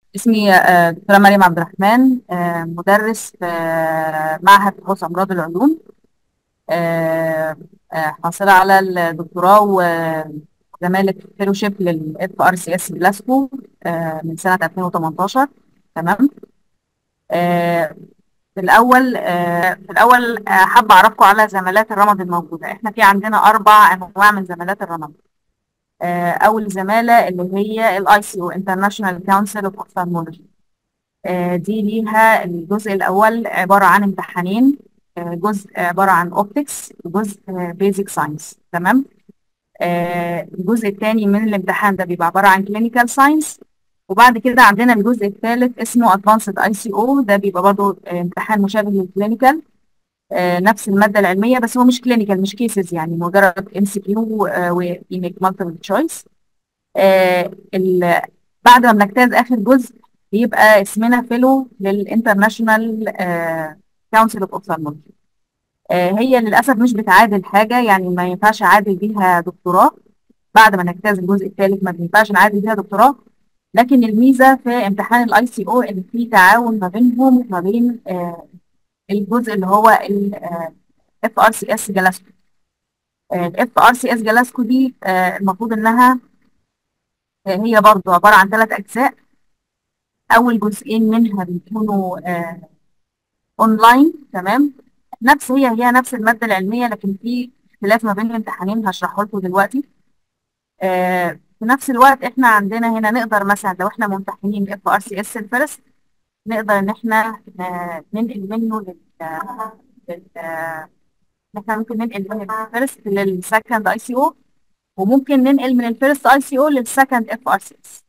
اسمي آه، دكتورة مريم عبد الرحمن آه، مدرس في آه، معهد بحوث أمراض العيون آه، آه، حاصلة على الدكتوراه وزمالة فيلوشيب للاف ار سي اس جلاسكو آه، من سنة 2018 تمام آه، في الأول آه، في الأول آه، حابة أعرفكم على زمالات الرمد الموجودة إحنا في عندنا أربع أنواع من زمالات الرمد آه، أول زمالة اللي هي الاي سي او International Council of Ophthalmology آه، دي ليها الجزء الأول عبارة عن امتحانين آه، جزء عبارة عن اوبتكس وجزء بيزك ساينس تمام آه، الجزء الثاني من الامتحان ده بيبقى عبارة عن كلينيكال ساينس وبعد كده عندنا الجزء الثالث اسمه ادفانسد اي سي او ده بيبقى برضه آه، امتحان مشابه للكلينيكال آه، نفس المادة العلمية بس هو مش كلينيكال مش كيسز يعني مجرد ام سي كيو ويميك مالتيبل تشويس بعد ما بنجتاز آخر جزء بيبقى اسمنا فيلو للانترناشونال كونسل اوف اوفثالمولوجي هي للأسف مش بتعادل حاجة يعني ما ينفعش أعادل بيها دكتوراه بعد ما نجتاز الجزء الثالث ما ينفعش نعادل بيها دكتوراه لكن الميزة في امتحان الاي سي او ان في تعاون ما بينهم وما بين آه، الجزء اللي هو الاف ار سي اس جلاسكو الاف ار سي اس جلاسكو دي آه، المفروض انها آه، هي برضو عبارة عن ثلاث أجزاء أول جزئين منها بيكونوا أونلاين تمام نفس هي هي نفس المادة العلمية لكن في اختلاف ما بين الامتحانين هشرحه لكم دلوقتي آه، في نفس الوقت احنا عندنا هنا نقدر مثلا لو احنا ممتحنين اف ار سي اس الفيرست نقدر ان احنا آه، ننقل منه لل لل آه، احنا ممكن ننقل من الفيرست للسكند اي سي او وممكن ننقل من الفيرست اي سي او للسكند اف ار سي اس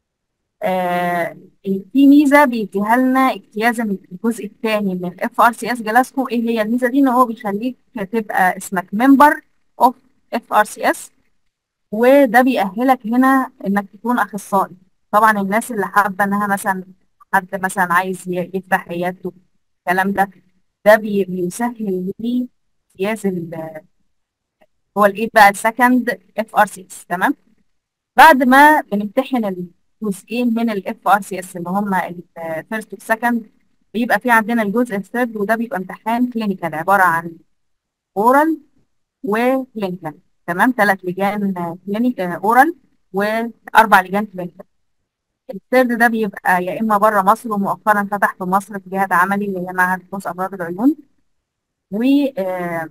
في ميزه بيديها لنا اجتياز الجزء الثاني من الاف ار سي اس جلاسكو ايه هي الميزه دي ان هو بيخليك تبقى اسمك ممبر اوف اف ار سي اس وده بيأهلك هنا انك تكون اخصائي طبعا الناس اللي حابه انها مثلا حد مثلا عايز ي- يفتح عيادته الكلام ده ده بي- بيسهل ليه امتياز ال- هو الايه بقى السكند اف ار سي اس تمام بعد ما بنمتحن الجزئين من الاف ار سي اس اللي هم الفيرست والسكند بيبقى في عندنا الجزء الثيرد وده بيبقى امتحان كلينيكال عباره عن اورال وكلينيكال تمام ثلاث لجان كلينيك اورال واربع لجان كلينيكال الثيرد ده بيبقى يا اما بره مصر ومؤخرا فتح في مصر في جهاز عملي اللي هي معهد بحوث امراض العيون و آه،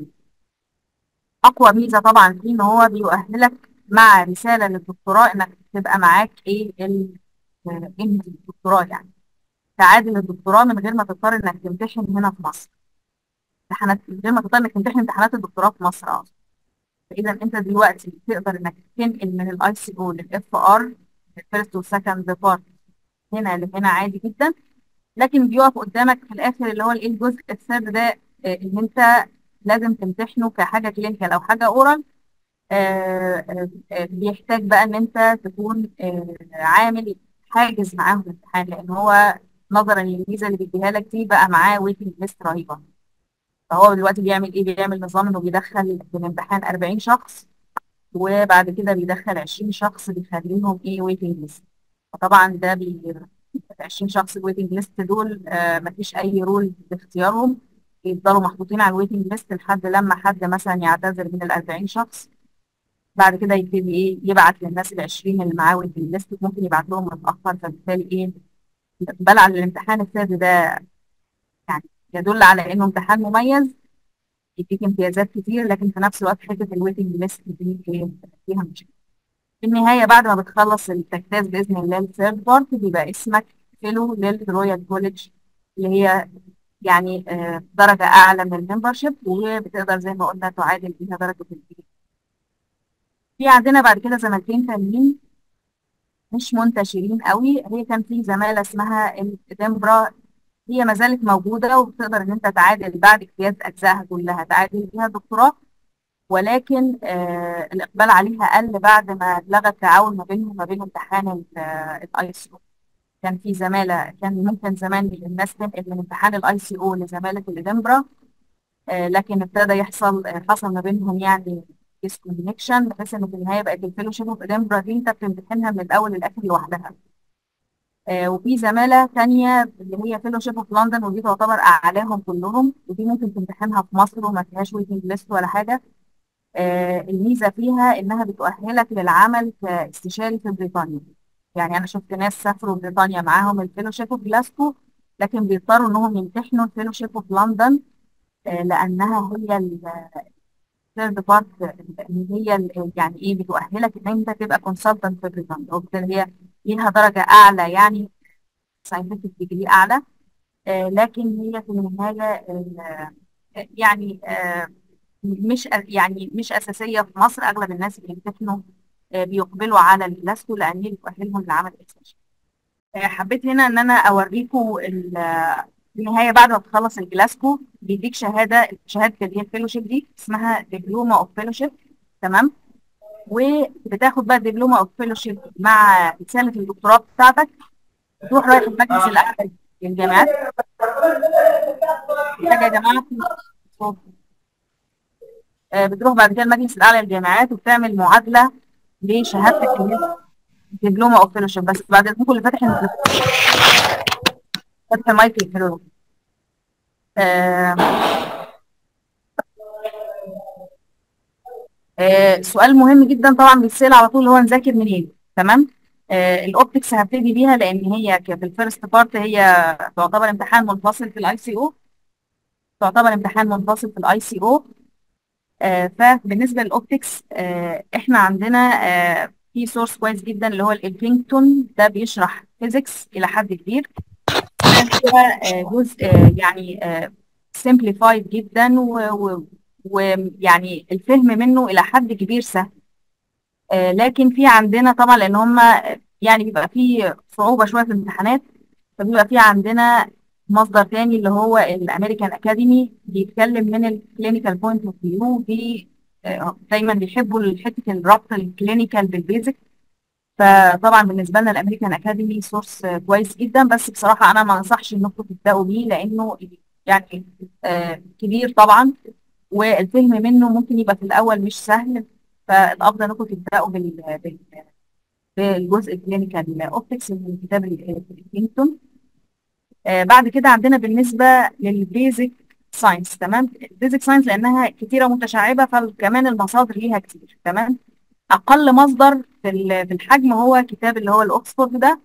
اقوى ميزه طبعا فيه ان هو بيؤهلك مع رساله للدكتوراه انك تبقى معاك ايه ال ام دي الدكتوراه يعني تعادل الدكتوراه من غير ما تضطر انك تمتحن هنا في مصر امتحانات من غير ما تضطر انك تمتحن امتحانات الدكتوراه في مصر اصلا فاذا انت دلوقتي تقدر انك تنقل من الاي سي او للاف ار الفيرست والسكند بارت هنا لهنا عادي جدا لكن بيقف قدامك في الاخر اللي هو الايه الجزء الثيرد ده آه، ان انت لازم تمتحنه كحاجه كلينيكال او حاجه اورال آه، آه، آه، بيحتاج بقى ان انت تكون آه، عامل حاجز معاهم الامتحان لان هو نظرا للميزه اللي بيديها لك دي بقى معاه ويتنج ليست رهيبه فهو دلوقتي بيعمل ايه بيعمل نظام انه بيدخل في الامتحان 40 شخص وبعد كده بيدخل 20 شخص بيخليهم ايه ويتنج ليست فطبعا ده بي ال 20 شخص الويتنج ليست دول آه مفيش اي رول باختيارهم بيفضلوا محطوطين على الويتنج ليست لحد لما حد مثلا يعتذر من ال 40 شخص بعد كده يبتدي ايه يبعت للناس ال 20 اللي معاه ويتنج ليست ممكن يبعت لهم متاخر فبالتالي ايه الاقبال على الامتحان الثاني ده يعني يدل على انه امتحان مميز يديك امتيازات كتير لكن في نفس الوقت حته الويتنج ليست دي إيه؟ فيها مشكله في النهايه بعد ما بتخلص التجتاز باذن الله الثيرد بارت بيبقى اسمك فيلو للرويال كوليدج اللي هي يعني آه، درجه اعلى من الممبرشيب وبتقدر زي ما قلنا تعادل بيها درجه البي في عندنا بعد كده زمالتين تانيين مش منتشرين قوي هي كان في زماله اسمها الدمبرا هي ما زالت موجوده وبتقدر ان انت تعادل بعد اجتياز اجزائها كلها تعادل بيها دكتوراه ولكن آه الاقبال عليها قل بعد ما اتلغى التعاون ما بينهم وما بين امتحان الاي سي او كان في زماله كان ممكن زمان الناس تنقل من امتحان الاي سي او لزماله الادنبرا آه لكن ابتدى يحصل آه حصل ما بينهم يعني ديسكونكشن بحيث انه في النهايه بقت الفيلوشيب اوف ادنبرا دي انت بتمتحنها من الاول للاخر لوحدها آه، وفي زمالة تانية اللي هي فيلوشيب اوف لندن ودي تعتبر أعلاهم كلهم ودي ممكن تمتحنها في مصر وما فيهاش ويتنج ليست ولا حاجة آه، الميزة فيها إنها بتؤهلك للعمل كاستشاري في بريطانيا يعني أنا شفت ناس سافروا بريطانيا معاهم الفيلوشيب اوف جلاسكو لكن بيضطروا إنهم يمتحنوا الفيلوشيب اوف لندن آه، لأنها هي الثيرد بارت اللي هي ال- يعني إيه بتؤهلك إن أنت تبقى كونسلتنت في بريطانيا وبالتالي هي ليها درجة أعلى يعني ساينتفك ديجري أعلى آه، لكن هي في النهاية آه، يعني آه، مش يعني مش أساسية في مصر أغلب الناس اللي بيمتحنوا آه، بيقبلوا على الجلاسكو لأن هي بتؤهلهم لعمل الاكسشن حبيت هنا إن أنا أوريكم ال- آه، في النهاية بعد ما تخلص الجلاسكو بيديك شهادة شهادة اللي هي الفيلوشيب دي اسمها دبلومة أوف فيلوشيب تمام وبتاخد بقى دبلومة أوف فيلوشيب مع رسالة الدكتوراه بتاعتك تروح رايح المجلس الأعلى للجامعات محتاجة يا جماعة في صوت. آه، بتروح بعد كده المجلس الأعلى للجامعات وبتعمل معادلة لشهادتك اللي هي دبلومة أو فيلوشيب بس بعد إذنكم اللي فاتح فاتح مايك يقفلوا آه آه سؤال مهم جدا طبعا بيتسأل على طول هو نذاكر منين تمام آه الاوبتكس هبتدي بيها لان هي ك- في الفيرست بارت هي تعتبر امتحان منفصل في الاي سي او تعتبر امتحان منفصل في الاي سي او آه، فبالنسبه للاوبتكس آه، احنا عندنا آه، في سورس كويس جدا اللي هو الكلينجتون ده بيشرح فيزيكس الى حد كبير هو آه، جزء آه، يعني سمبليفايد جدا ويعني الفهم منه الى حد كبير سهل آه، لكن في عندنا طبعا لان هم يعني بيبقى في صعوبه شويه في الامتحانات فبيبقى في عندنا مصدر تاني اللي هو الامريكان اكاديمي بيتكلم من الكلينيكال بوينت اوف فيو بي آه، دايما بيحبوا حته الربط الكلينيكال بالبيزك فطبعا بالنسبه لنا الامريكان اكاديمي سورس كويس جدا بس بصراحه انا ما انصحش انكم تبداوا بيه لانه يعني آه، كبير طبعا والفهم منه ممكن يبقى في الاول مش سهل فالافضل انكم تبداوا بال بال- بالجزء الكلينيكال اوبتكس من كتاب الكلينتون آه، بعد كده عندنا بالنسبه للبيزك ساينس تمام البيزك ساينس لانها كتيره متشعبه فكمان المصادر ليها كتير تمام اقل مصدر في ال- في الحجم هو كتاب اللي هو الاوكسفورد ده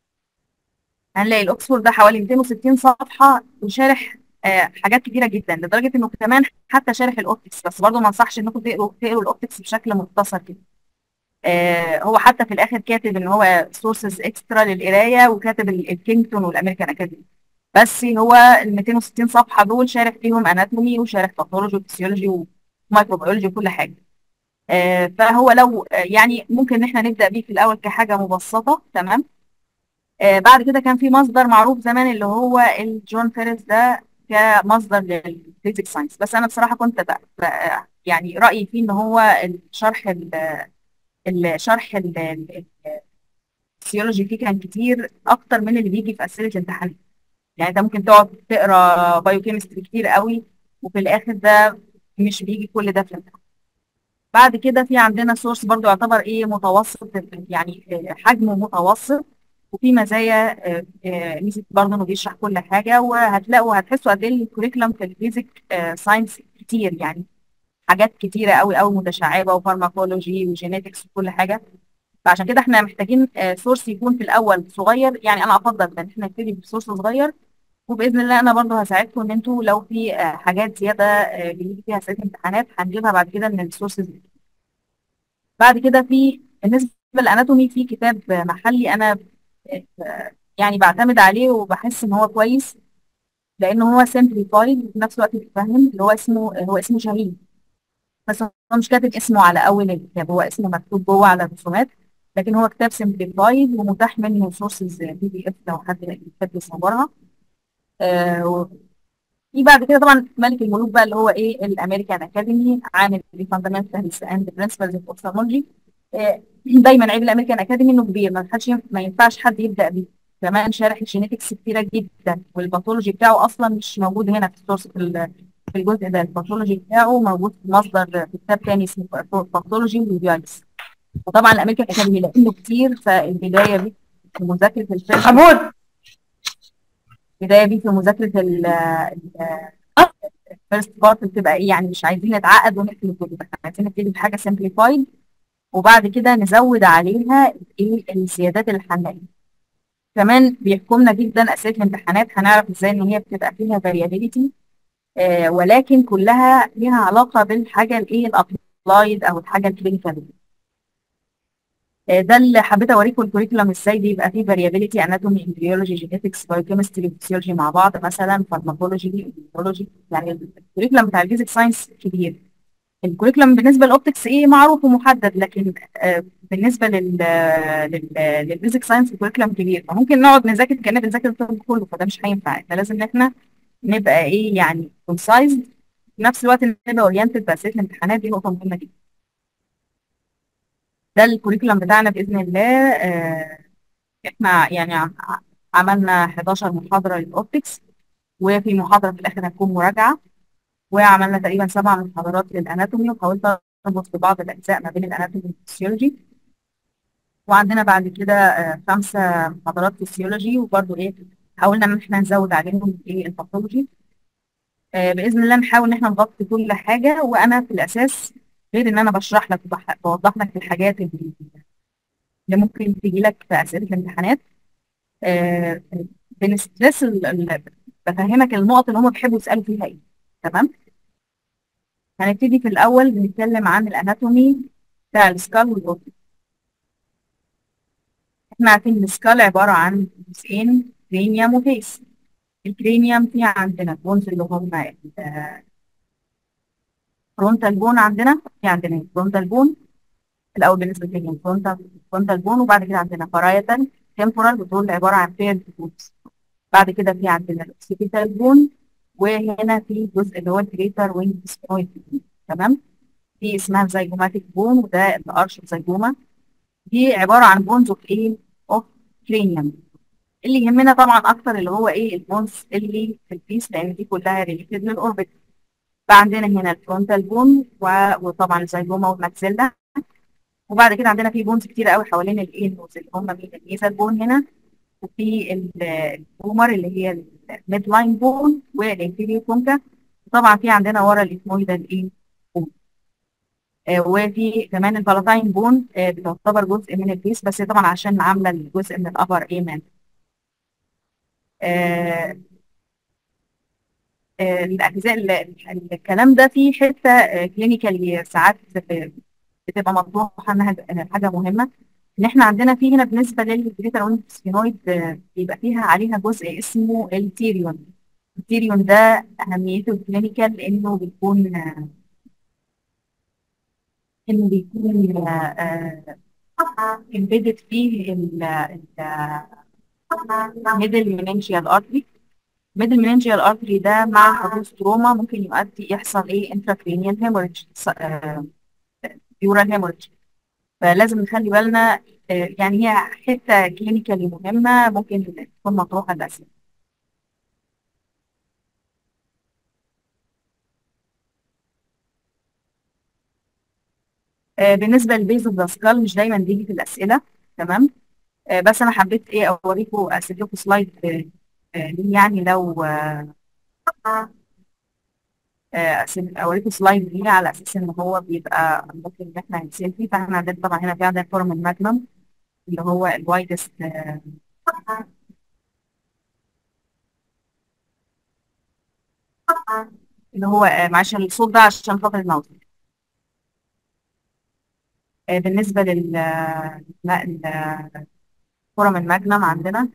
هنلاقي الاوكسفورد ده حوالي 260 صفحه وشارح آه، حاجات كتيره جدا لدرجه انه كمان حتى شارح الاوبتكس بس برضه ما انصحش انكم تقروا تقروا الاوبتكس بشكل مختصر كده آه، هو حتى في الاخر كاتب ان هو سورسز اكسترا للقرايه وكاتب ال- الكينجتون والامريكان اكاديمي بس هو ال 260 صفحه دول شارح فيهم اناتومي وشارح باثولوجي وفسيولوجي ومايكروبيولوجي وكل حاجه آه، فهو لو آه، يعني ممكن ان احنا نبدا بيه في الاول كحاجه مبسطه تمام آه، بعد كده كان في مصدر معروف زمان اللي هو الجون فيرس ده كمصدر للفيزيك ساينس بس انا بصراحه كنت بقى بقى يعني رايي فيه ان هو الشرح ال- الشرح ال- ال- الفسيولوجي فيه كان كتير اكتر من اللي بيجي في اسئله الامتحانات يعني انت ممكن تقعد تقرا بايوكيمستري كتير قوي وفي الاخر ده مش بيجي كل ده في الامتحان بعد كده في عندنا سورس برضو يعتبر ايه متوسط يعني آه، حجمه متوسط وفي مزايا آه، آه، ميزه برضه انه بيشرح كل حاجه وهتلاقوا هتحسوا قد ايه الكوريكولم في البيزك ساينس كتير يعني حاجات كتيره قوي قوي متشعبه وفارماكولوجي وجينيتكس وكل حاجه فعشان كده احنا محتاجين سورس يكون في الاول صغير يعني انا افضل ان احنا نبتدي بسورس صغير وباذن الله انا برضه هساعدكم ان انتوا لو في آه، حاجات زياده آه، بيجي فيها اسئله امتحانات هنجيبها بعد كده من السورسز بعد كده في بالنسبه للاناتومي في كتاب محلي انا آه، يعني بعتمد عليه وبحس ان هو كويس لانه هو سمبليفايد وفي نفس الوقت بيتفهم اللي هو اسمه هو اسمه شاهين بس هو مش كاتب اسمه على اول الكتاب هو اسمه مكتوب جوه على الرسومات لكن هو كتاب سمبليفايد ومتاح منه سورسز بي دي اف لو حد يحب يصورها آه، في بعد كده طبعا ملك الملوك بقى اللي هو ايه الامريكان اكاديمي عامل فاندامنتالز اند برنسبلز اوف اوفثالمولوجي دايما عيب الامريكان اكاديمي انه كبير ما حدش ما ينفعش حد يبدا بيه كمان شارح الجينيتكس كتيره جدا والباثولوجي بتاعه اصلا مش موجود هنا في السورس في ال- في الجزء ده الباثولوجي بتاعه موجود في مصدر في كتاب تاني اسمه باثولوجي وديايس وطبعا الامريكان اكاديمي لانه كتير فالبدايه دي في مذاكره الفيرست حمود بدايه بيه في مذاكره ال الفيرست بارت بتبقى ايه يعني مش عايزين نتعقد ونقفل الكتب احنا عايزين نبتدي بحاجه سمبليفايد وبعد كده نزود عليها ايه الزيادات الحنيه كمان بيحكمنا جدا اسئله الامتحانات هنعرف ازاي ان هي بتبقى فيها فاريابيليتي آه ولكن كلها ليها علاقه بالحاجه الايه الابلايد او الحاجه الكلينيكال آه ده اللي حبيت اوريكم الكوريكولم ازاي بيبقى فيه فاريابيليتي اناتومي امبريولوجي جينيتكس بايوكيمستري فيسيولوجي مع بعض مثلا فارماكولوجي ايميولوجي يعني الكوريكولم بتاع الفيزيك ساينس كبير الكوريكولم بالنسبه للاوبتكس ايه معروف ومحدد لكن آه بالنسبه لل للفيزيك ساينس الكوريكولم كبير فممكن نقعد نذاكر كاننا بنذاكر الترم كله فده مش هينفع احنا لازم ان احنا نبقى ايه يعني كونسايزد في نفس الوقت نبقى اورينتد باسئله الامتحانات دي نقطه مهمه جدا ده الكوريكولم بتاعنا باذن الله آه احنا يعني عملنا 11 محاضره للاوبتكس وفي محاضره في الاخر هتكون مراجعه وعملنا تقريبا سبع محاضرات للاناتومي وحاولت اربط في بعض الاجزاء ما بين الاناتومي والفسيولوجي وعندنا بعد كده آه خمسه محاضرات فسيولوجي وبرده ايه حاولنا ان احنا نزود عليهم ايه الباثولوجي آه باذن الله نحاول ان احنا نغطي كل حاجه وانا في الاساس غير ان انا بشرح لك وبوضح لك الحاجات اللي, اللي ممكن تيجي لك في اسئله الامتحانات آه بنسترس بفهمك النقط اللي هم بيحبوا يسالوا فيها ايه تمام هنبتدي في الاول بنتكلم عن الاناتومي بتاع السكال والبوتي احنا عارفين السكال عباره عن جزئين كرينيوم وفيس الكرينيوم فيه عندنا البونز اللي هم فرونتال بون عندنا في عندنا فرونتال بون الاول بالنسبه للكرينيوم فرونتال فرونتال بون وبعد كده عندنا بارايتال تمبورال ودول عباره عن بيرد بونز بعد كده في عندنا الاوكسيبيتال بون وهنا في جزء اللي هو الجريتر وينج سبوينت تمام دي اسمها الزيجوماتيك بون وده الارش زيجوما دي عباره عن بونز اوف ايه اوف كرينيوم اللي يهمنا طبعا اكتر اللي هو ايه البونز اللي في البيس لان دي كلها ريليتد للاوربت فعندنا هنا الفرونتال بون وطبعا الزيجوما والماكسيلا وبعد كده عندنا في بونز كتير قوي حوالين الايه النوز اللي هم مين الميزال بون هنا وفي البومر اللي هي الميد لاين بون والانفيريور كونكا طبعا في عندنا ورا الاثمويدال ايه بون آه وفي كمان البالاتاين بون آه بتعتبر جزء من البيس بس طبعا عشان عامله الجزء من الابر ايمان آه الاجزاء الكلام ده في حته كلينيكال ساعات بتبقى مطروحه انها حاجه مهمه ان احنا عندنا في هنا بالنسبه للجريتر سفينويد بيبقى فيها عليها جزء اسمه التيريون التيريون ده اهميته الكلينيكال لانه بيكون انه بيكون امبيدد فيه الميدل مننجيال ارتري ميدل مننجيال ارتري ده مع حدوث تروما ممكن يؤدي يحصل ايه انتراكرينيال هيموريدج بيورال هيموريدج فلازم نخلي بالنا يعني هي حته كلينيكالي مهمه ممكن تكون مطروحه بس بالنسبه للبيز اوف ذا سكال مش دايما بيجي في الاسئله تمام بس انا حبيت ايه اوريكم ارسل لكم سلايد يعني لو اوريكم سلايد ليه على اساس ان هو بيبقى ممكن ان احنا نسال فيه فاحنا عندنا طبعا هنا في عندنا فورم الماجنم اللي هو الوايدست اللي هو معلش الصوت ده عشان خاطر الماوس بالنسبه لل فورم الماجنم عندنا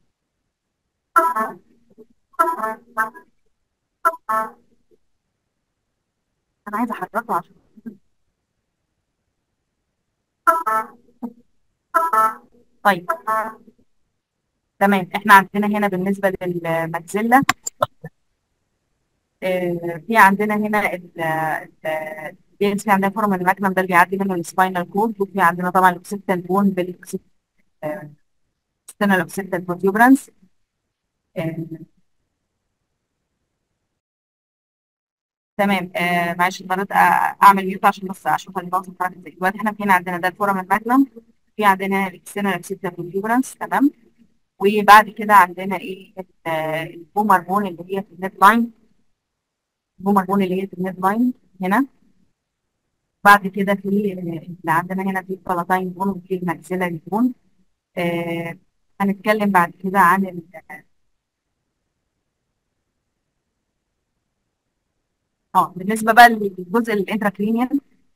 انا عايزه احركه عشان طيب تمام احنا عندنا هنا بالنسبه للماكسيلا اه في عندنا هنا ال في عندنا فورم الماجنم ده اللي بيعدي منه السباينال كورد وفي عندنا طبعا الاوكسيتال بون بالاكسيتال اوكسيتال بروتيوبرانس تمام آه معلش اضطريت اعمل ميوت عشان بس اشوف الماوس بتاعتي ازاي دلوقتي احنا هنا عندنا ده الفورم الماجنم في عندنا الاكسترنال اكسيتال بروتيوبرانس تمام وبعد كده عندنا ايه البومر بون اللي هي في النت لاين البومر بون اللي هي في النت لاين هنا بعد كده في اللي عندنا هنا في البلاتاين بون وفي الماكسيلاري بون آه هنتكلم بعد كده عن ال اه بالنسبه بقى للجزء الانتراكرينيال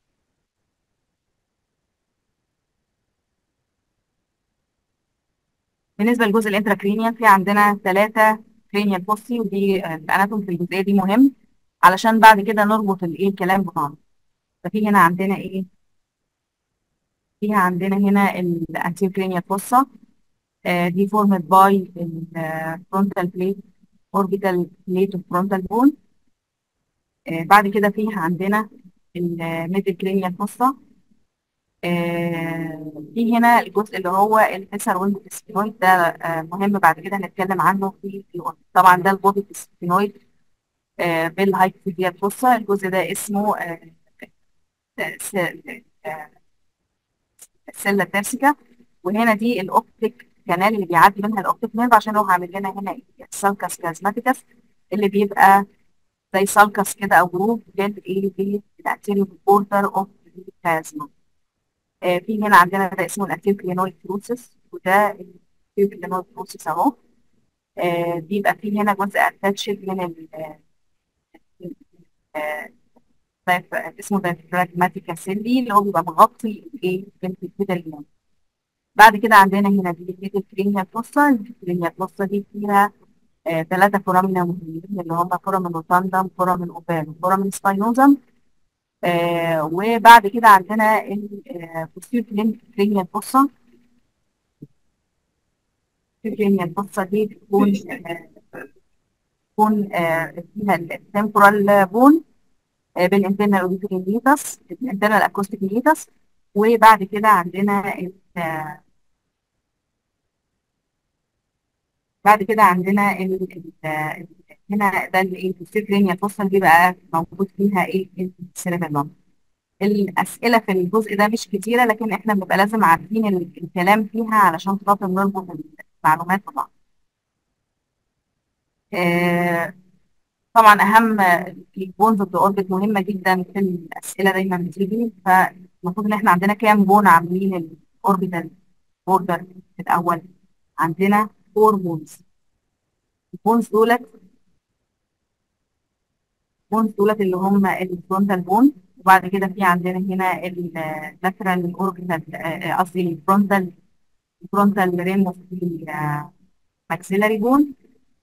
بالنسبه للجزء الانتراكرينيال في عندنا ثلاثه كرينيال بوستي ودي الاناتوم في الجزئيه دي مهم علشان بعد كده نربط الايه الكلام ببعض ففي هنا عندنا ايه فيها عندنا هنا الانتير كرينيال فوسا دي فورمد باي الفرونتال بليت اوربيتال بليت والفرونتال بون بعد كده فيها عندنا الميدل كرينيال فوسا في هنا الجزء اللي هو الفيسر ويند سفينويد ده آه مهم بعد كده هنتكلم عنه في طبعا ده البودي سفينويد آه بالهايبوثيزيال فوسا الجزء ده اسمه آه السله الترسيكا وهنا دي الاوبتيك كانال اللي بيعدي منها الاوبتيك نيرف عشان هو عامل لنا هنا السالكاس كازماتيكس اللي بيبقى زي سالكاس كده او جروب للايه للانتيريور بوردر اوف البلازما في هنا عندنا ده اسمه الانتيريور كلينويد بروسيس وده الانتيريور كلينويد بروسيس اهو آه بيبقى فيه هنا جزء اتاتشد من ال اسمه دايفراجماتيكا سيلي اللي هو بيبقى مغطي الايه البيتال بعد كده عندنا هنا دي الكرينيا بلوسا الكرينيا بلوسا دي فيها ثلاثة آه فورامينا مهمين اللي هم فورامين اوتاندم فورامين اوبال وفورامين سباينوزم آه وبعد كده عندنا البوستير كرينيا بلوسا الكرينيا بلوسا دي بتكون بتكون آه فيها التمبورال بون بالانترنال اوديتوريتس الانترنال اكوستيكيتس وبعد كده عندنا بعد كده عندنا ال ال هنا ده الايه السيركلينيا توصل دي بقى موجود فيها ايه السيربيلوم الاسئله في الجزء ده مش كتيره لكن احنا بنبقى لازم عارفين الكلام فيها علشان خاطر نربط المعلومات ببعض آه طبعا اهم البونز اوف ذا اوربت مهمه جدا في الاسئله دايما بتيجي فالمفروض ان احنا عندنا كام بون عاملين الاوربيتال بوردر في الاول عندنا فور بونز البونز دولت البونز دولت اللي هم الفرونتال بون وبعد كده في عندنا هنا اللاترال اوربيتال قصدي الفرونتال الفرونتال ريم اوف ماكسيلاري بون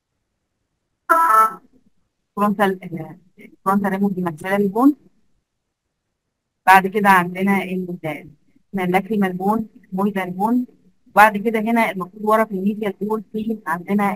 فرونتال فرونتال ريموف دي ماكسيلاري بون بعد كده عندنا اللاكريمال بون مويدال بون وبعد كده هنا المفروض ورا في الميديال بون في عندنا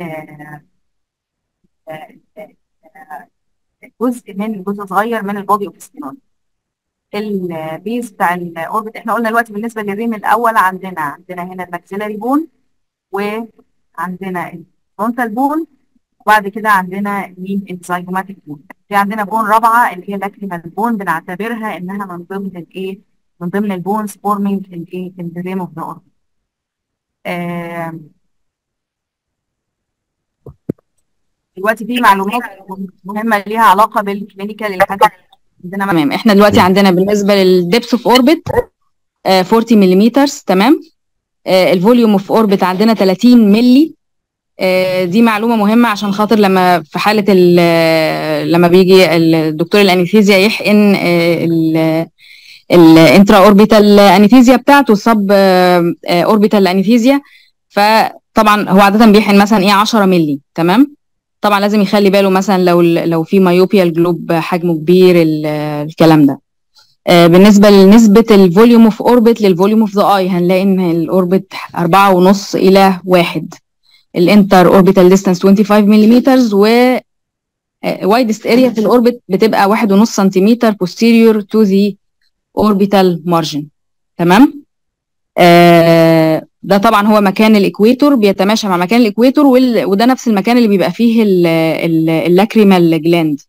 جزء من جزء صغير من البودي اوف سبينول البيز بتاع الاوربت احنا قلنا دلوقتي بالنسبه للريم الاول عندنا عندنا هنا الماكسيلاري بون وعندنا الفرونتال بون وبعد كده عندنا مين الزيجوماتيك بون في عندنا بون رابعه اللي هي لاكريمال بون بنعتبرها انها من ضمن الايه من ضمن البونز فورمينج الايه الريم اوف ذا اوربت دلوقتي في معلومات مهمه ليها علاقه بالكلينيكال اللي حاجه عندنا تمام احنا دلوقتي عندنا بالنسبه للدبس اوف اوربت 40 ملم تمام الفوليوم اوف اوربت عندنا 30 ملي دي معلومه مهمه عشان خاطر لما في حاله لما بيجي الدكتور الانستيزيا يحقن الانترا اوربيتال انستيزيا بتاعته السب اوربيتال انستيزيا فطبعا هو عاده بيحقن مثلا ايه 10 مللي تمام طبعا لازم يخلي باله مثلا لو لو في مايوبيا الجلوب حجمه كبير الكلام ده بالنسبه لنسبه الفوليوم اوف اوربت للفوليوم اوف ذا اي هنلاقي ان الاوربت 4.5 الى 1 الانتر اوربيتال ديستانس 25 ملم و وايدست اريا في الاوربت بتبقى 1.5 سنتيمتر posterior to the orbital margin تمام آه ده طبعا هو مكان الاكويتور بيتماشى مع مكان الاكويتور وده نفس المكان اللي بيبقى فيه اللاكريمال جلاند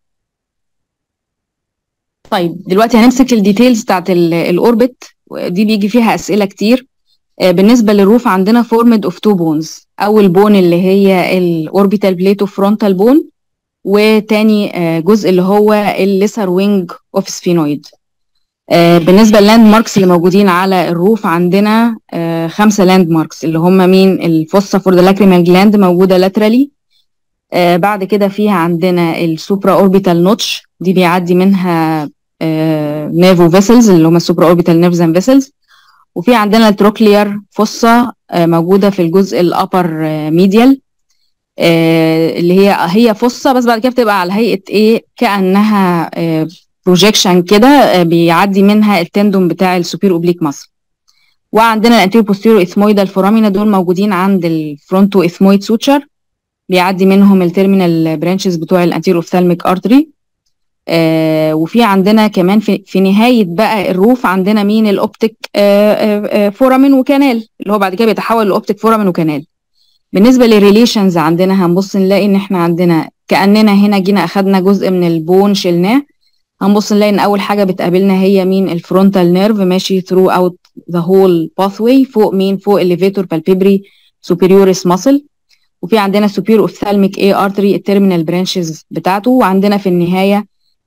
طيب دلوقتي هنمسك الديتيلز بتاعت الاوربت دي بيجي فيها اسئله كتير آه، بالنسبة للروف عندنا فورمد اوف تو بونز أول بون اللي هي الأوربيتال بليتو فرونتال بون وتاني آه، جزء اللي هو الليسر وينج اوف سفينويد بالنسبة للاند ماركس اللي موجودين على الروف عندنا آه، خمسة لاند ماركس اللي هم مين الفوسا فور ذا لاكريمال جلاند موجودة لاترالي بعد كده فيها عندنا السوبرا اوربيتال نوتش دي بيعدي منها نيرفو فيسلز اللي هم السوبرا اوربيتال نيرفز اند فيسلز وفي عندنا التروكلير فوسا آه، موجودة في الجزء الأبر ميديال اللي هي هي فوسا بس بعد كده بتبقى على هيئة ايه كأنها بروجيكشن كده آه، بيعدي منها التندون بتاع السوبير اوبليك ماسل وعندنا الانتيرو بوستيرو اثمويدال فورامينا دول موجودين عند الفرونتو اثمويد سوتشر بيعدي منهم التيرمينال برانشز بتوع الانتيرو اوفثالميك ارتري آه وفي عندنا كمان في, في نهايه بقى الروف عندنا مين الاوبتيك آه آه فورامين وكانال اللي هو بعد كده بيتحول لاوبتيك فورامين وكانال بالنسبه للريليشنز عندنا هنبص نلاقي ان احنا عندنا كاننا هنا جينا اخدنا جزء من البون شلناه هنبص نلاقي ان اول حاجه بتقابلنا هي مين الفرونتال نيرف ماشي ثرو اوت ذا هول باثوي فوق مين فوق الليفيتور بالبيبري سوبيريوريس ماسل وفي عندنا سوبير اوفثالميك اي ارتري التيرمينال برانشز بتاعته وعندنا في النهايه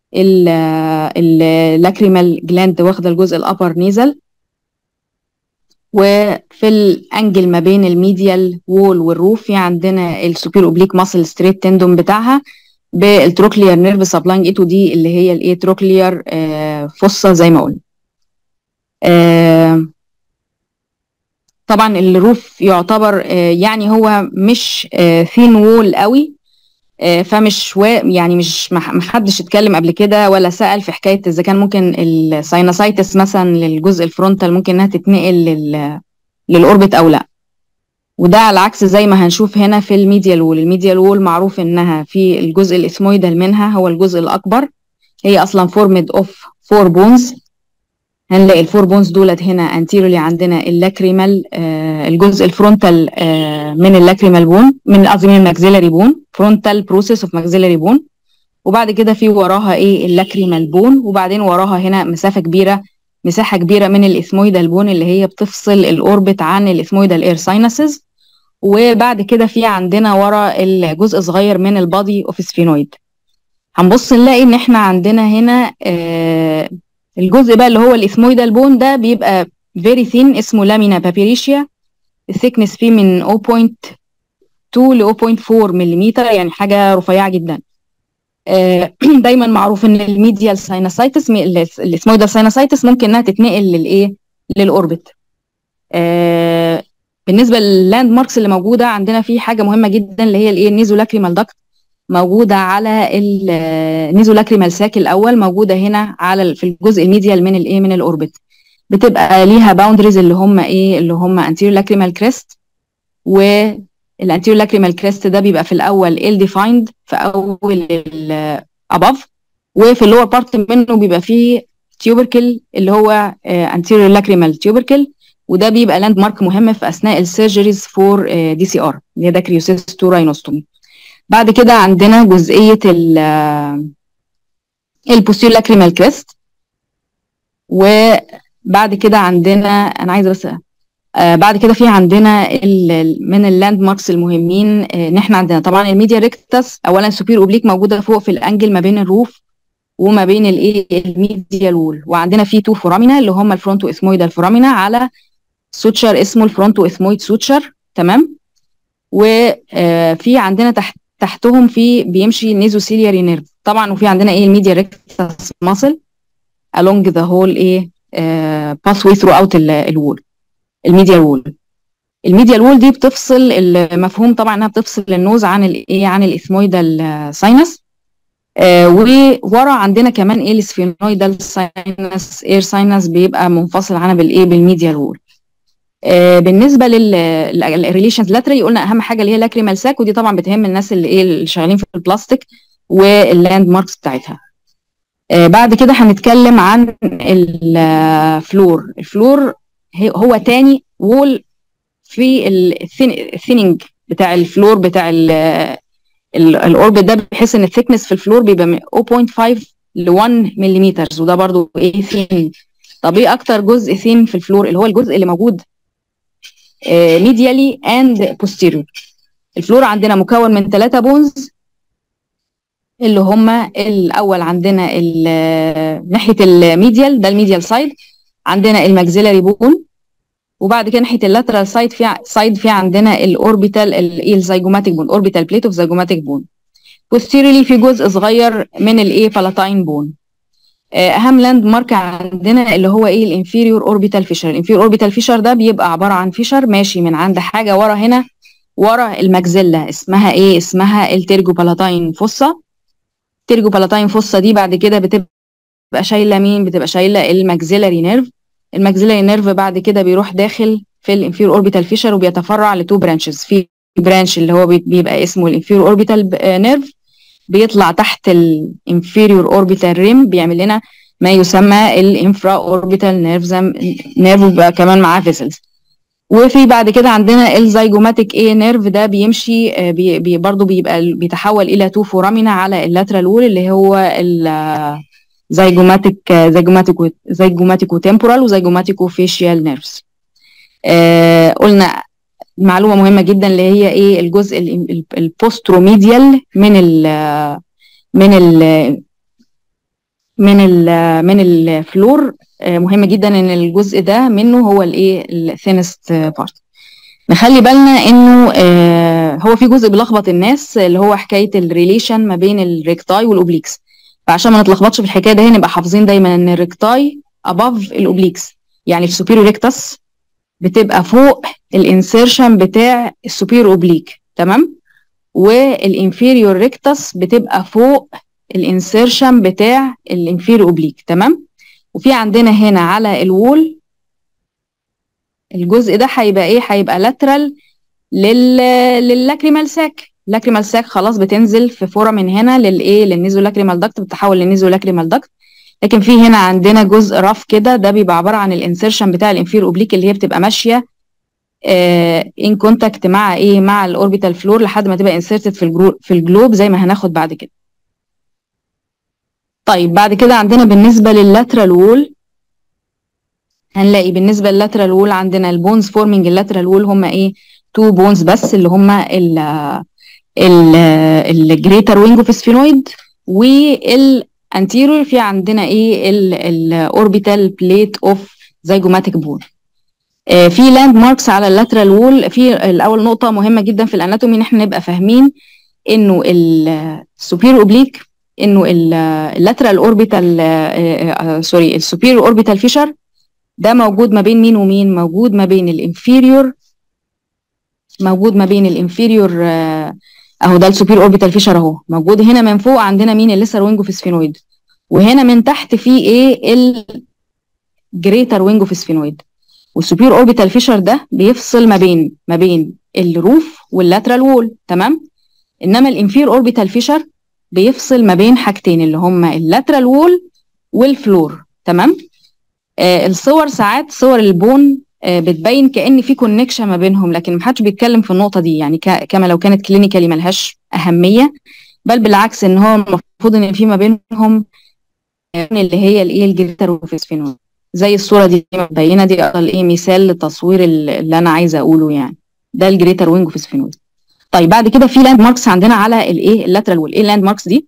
اللاكريمال جلاند واخده الجزء الابر نيزل وفي الانجل ما بين الميديال وول والروف في عندنا السوبير اوبليك ماسل ستريت تندون بتاعها بالتروكلير نيرف سبلانج ايتو دي اللي هي الايه تروكلير آه فصة زي ما قلنا آه طبعا الروف يعتبر آه يعني هو مش ثين وول قوي فمش و... يعني مش ما حدش اتكلم قبل كده ولا سأل في حكاية إذا كان ممكن الساينوسايتس مثلا للجزء الفرونتال ممكن إنها تتنقل لل... للأوربت أو لأ وده على العكس زي ما هنشوف هنا في الميديال وول الميديال وول معروف إنها في الجزء الإثمويدال منها هو الجزء الأكبر هي أصلا فورمد أوف فور بونز هنلاقي الفور بونز دولت هنا انتيرولي عندنا اللاكريمال آه الجزء الفرونتال آه من اللاكريمال بون من قصدي من الماكسيلاري بون فرونتال بروسيس اوف ماكسيلاري بون وبعد كده في وراها ايه اللاكريمال بون وبعدين وراها هنا مسافه كبيره مساحه كبيره من الاثمويدال بون اللي هي بتفصل الاوربت عن الاثمويدال اير ساينسز وبعد كده في عندنا ورا الجزء صغير من البادي اوف سفينويد هنبص نلاقي ان احنا عندنا هنا آه الجزء بقى اللي هو الاثمويدال بون ده بيبقى فيري ثين اسمه لامينا بابيريشيا الثيكنس فيه من 0.2 ل 0.4 ملم يعني حاجه رفيعه جدا دايما معروف ان الميديال ساينوسايتس الاثمويدال ساينوسايتس ممكن انها تتنقل للايه للاوربت بالنسبه لللاند ماركس اللي موجوده عندنا في حاجه مهمه جدا اللي هي الايه النيزولاكريمال داكت موجودة على النيزولاكريمال ساك الأول موجودة هنا على في الجزء الميديال من الإيه من الأوربت بتبقى ليها باوندريز اللي هم إيه اللي هم anterior lacrimal crest والانتيريور لاكريمال كريست ده بيبقى في الأول ال defined في أول ال above وفي اللور بارت منه بيبقى فيه tubercle اللي هو anterior lacrimal tubercle وده بيبقى لاند مارك مهم في أثناء السيرجريز فور دي سي ار اللي هي داكريوسيستو راينوستومي بعد كده عندنا جزئية ال البوستير لاكريمال كريست وبعد كده عندنا انا عايزه بس آه بعد كده في عندنا من اللاند ماركس المهمين آه ان احنا عندنا طبعا الميديا ريكتس اولا سوبير اوبليك موجوده فوق في الانجل ما بين الروف وما بين الايه الميديال وول وعندنا في تو فورامينا اللي هم الفرونتو اثمويدال فورامينا على سوتشر اسمه الفرونتو اثمويد سوتشر تمام وفي عندنا تحت تحتهم في بيمشي نيزوسيلياري نيرف طبعا وفي عندنا ايه الميديا ريكتس ماسل along the whole ايه باثوي ثرو اوت الوول الميديا وول الميديا وول دي بتفصل المفهوم طبعا انها بتفصل النوز عن الايه عن الاثمويدال ساينس آه وورا عندنا كمان ايه السفينويدال ساينس اير ساينس بيبقى منفصل عنها بالايه بالميديا وول آه بالنسبه للريليشنز لاتري قلنا اهم حاجه اللي هي لاكريمال ساك ودي طبعا بتهم الناس اللي ايه اللي شغالين في البلاستيك واللاند ماركس بتاعتها آه بعد كده هنتكلم عن الفلور الفلور هو تاني وول في الثيننج بتاع الفلور بتاع الاوربت ده بحيث ان الثيكنس في الفلور بيبقى 0.5 ل 1 ملم وده برضو ايه ثين طب ايه اكتر جزء ثين في الفلور اللي هو الجزء اللي موجود ميديالي اند بوستيريور الفلور عندنا مكون من ثلاثة بونز اللي هما الاول عندنا ال- ناحيه الميديال ده الميديال سايد عندنا الماكسيلاري بون وبعد كده ناحيه اللاترال سايد في سايد في عندنا الاوربيتال الايه الزيجوماتيك بون اوربيتال بليت اوف زيجوماتيك بون posteriorly في جزء صغير من الايه بالاتاين بون اهم لاند مارك عندنا اللي هو ايه الانفيريور اوربيتال فيشر الانفيريور اوربيتال فيشر ده بيبقى عباره عن فيشر ماشي من عند حاجه ورا هنا ورا الماكسيلا اسمها ايه اسمها التيرجو بالاتاين فوسا تيرجو بالاتاين فوسا دي بعد كده بتبقى شايله مين بتبقى شايله الماكسيلاري نيرف الماكسيلاري نيرف بعد كده بيروح داخل في الانفيريور اوربيتال فيشر وبيتفرع لتو برانشز في برانش اللي هو بيبقى اسمه الانفيريور اوربيتال نيرف بيطلع تحت الانفيريور اوربيتال ريم بيعمل لنا ما يسمى الانفرا اوربيتال نيرف نيرف وبقى كمان معاه فيسلز وفي بعد كده عندنا الزيجوماتيك اي نيرف ده بيمشي آه، بي بي برضه بيبقى بيتحول الى تو فورامينا على اللاترال وول اللي هو الزيجوماتيك زيجوماتيكو زيجوماتيكو تمبورال وزيجوماتيكو فيشيال نيرفز آه قلنا معلومه مهمه جدا اللي هي ايه الجزء ال- ال- البوستروميديال من ال من ال من ال من الفلور آه، مهم جدا ان الجزء ده منه هو الايه الثينست بارت نخلي بالنا انه آه، هو في جزء بيلخبط الناس اللي هو حكايه الريليشن ما بين الريكتاي والاوبليكس فعشان ما نتلخبطش في الحكايه ده نبقى حافظين دايما ان الريكتاي اباف الاوبليكس يعني السوبيريور ريكتس بتبقى فوق الانسيرشن بتاع السوبيريور اوبليك تمام والانفيريور ريكتس بتبقى فوق الانسيرشن بتاع الانفيريور اوبليك تمام وفي عندنا هنا على الوول الجزء ده هيبقى ايه هيبقى لاترال لل للاكريمال ساك اللاكريمال ساك خلاص بتنزل في فورة من هنا للايه للنيزو لاكريمال داكت بتتحول للنيزو لاكريمال داكت لكن في هنا عندنا جزء رف كده ده بيبقى عباره عن الانسيرشن بتاع الانفير اوبليك اللي هي بتبقى ماشيه ان كونتاكت مع ايه مع الاوربيتال فلور لحد ما تبقى انسيرتد في الجرو في الجلوب زي ما هناخد بعد كده طيب بعد كده عندنا بالنسبه لللاترال وول هنلاقي بالنسبه لللاترال وول عندنا البونز فورمينج اللاترال وول هم ايه تو بونز بس اللي هم ال ال الجريتر وينج اوف سفينويد والانتيريور في عندنا ايه الاوربيتال بليت اوف زيجوماتيك بون في لاند ماركس على اللاترال وول في الاول نقطه مهمه جدا في الاناتومي ان احنا نبقى فاهمين انه السوبير اوبليك انه اللاترال اوربيتال سوري السوبير اوربيتال فيشر ده موجود ما بين مين ومين موجود ما بين الانفيريور موجود ما بين الانفيريور اهو ده السوبير اوربيتال فيشر اهو موجود هنا من فوق عندنا مين الليسر وينج اوف سفينويد وهنا من تحت في ايه الجريتر وينج اوف سفينويد والسوبير اوربيتال فيشر ده بيفصل ما بين ما بين الروف واللاترال وول تمام انما الانفير اوربيتال فيشر بيفصل ما بين حاجتين اللي هما اللاترال وول والفلور تمام آه الصور ساعات صور البون آه بتبين كان في كونكشن ما بينهم لكن محدش بيتكلم في النقطه دي يعني كما لو كانت كلينيكالي ملهاش اهميه بل بالعكس ان هو المفروض ان في ما بينهم اللي هي الايه الجريتر وفيسفينول زي الصوره دي مبينه دي افضل ايه مثال للتصوير اللي انا عايزه اقوله يعني ده الجريتر وينج وفيسفينول طيب بعد كده في لاند ماركس عندنا على الايه اللاترال وول ايه اللاند ماركس دي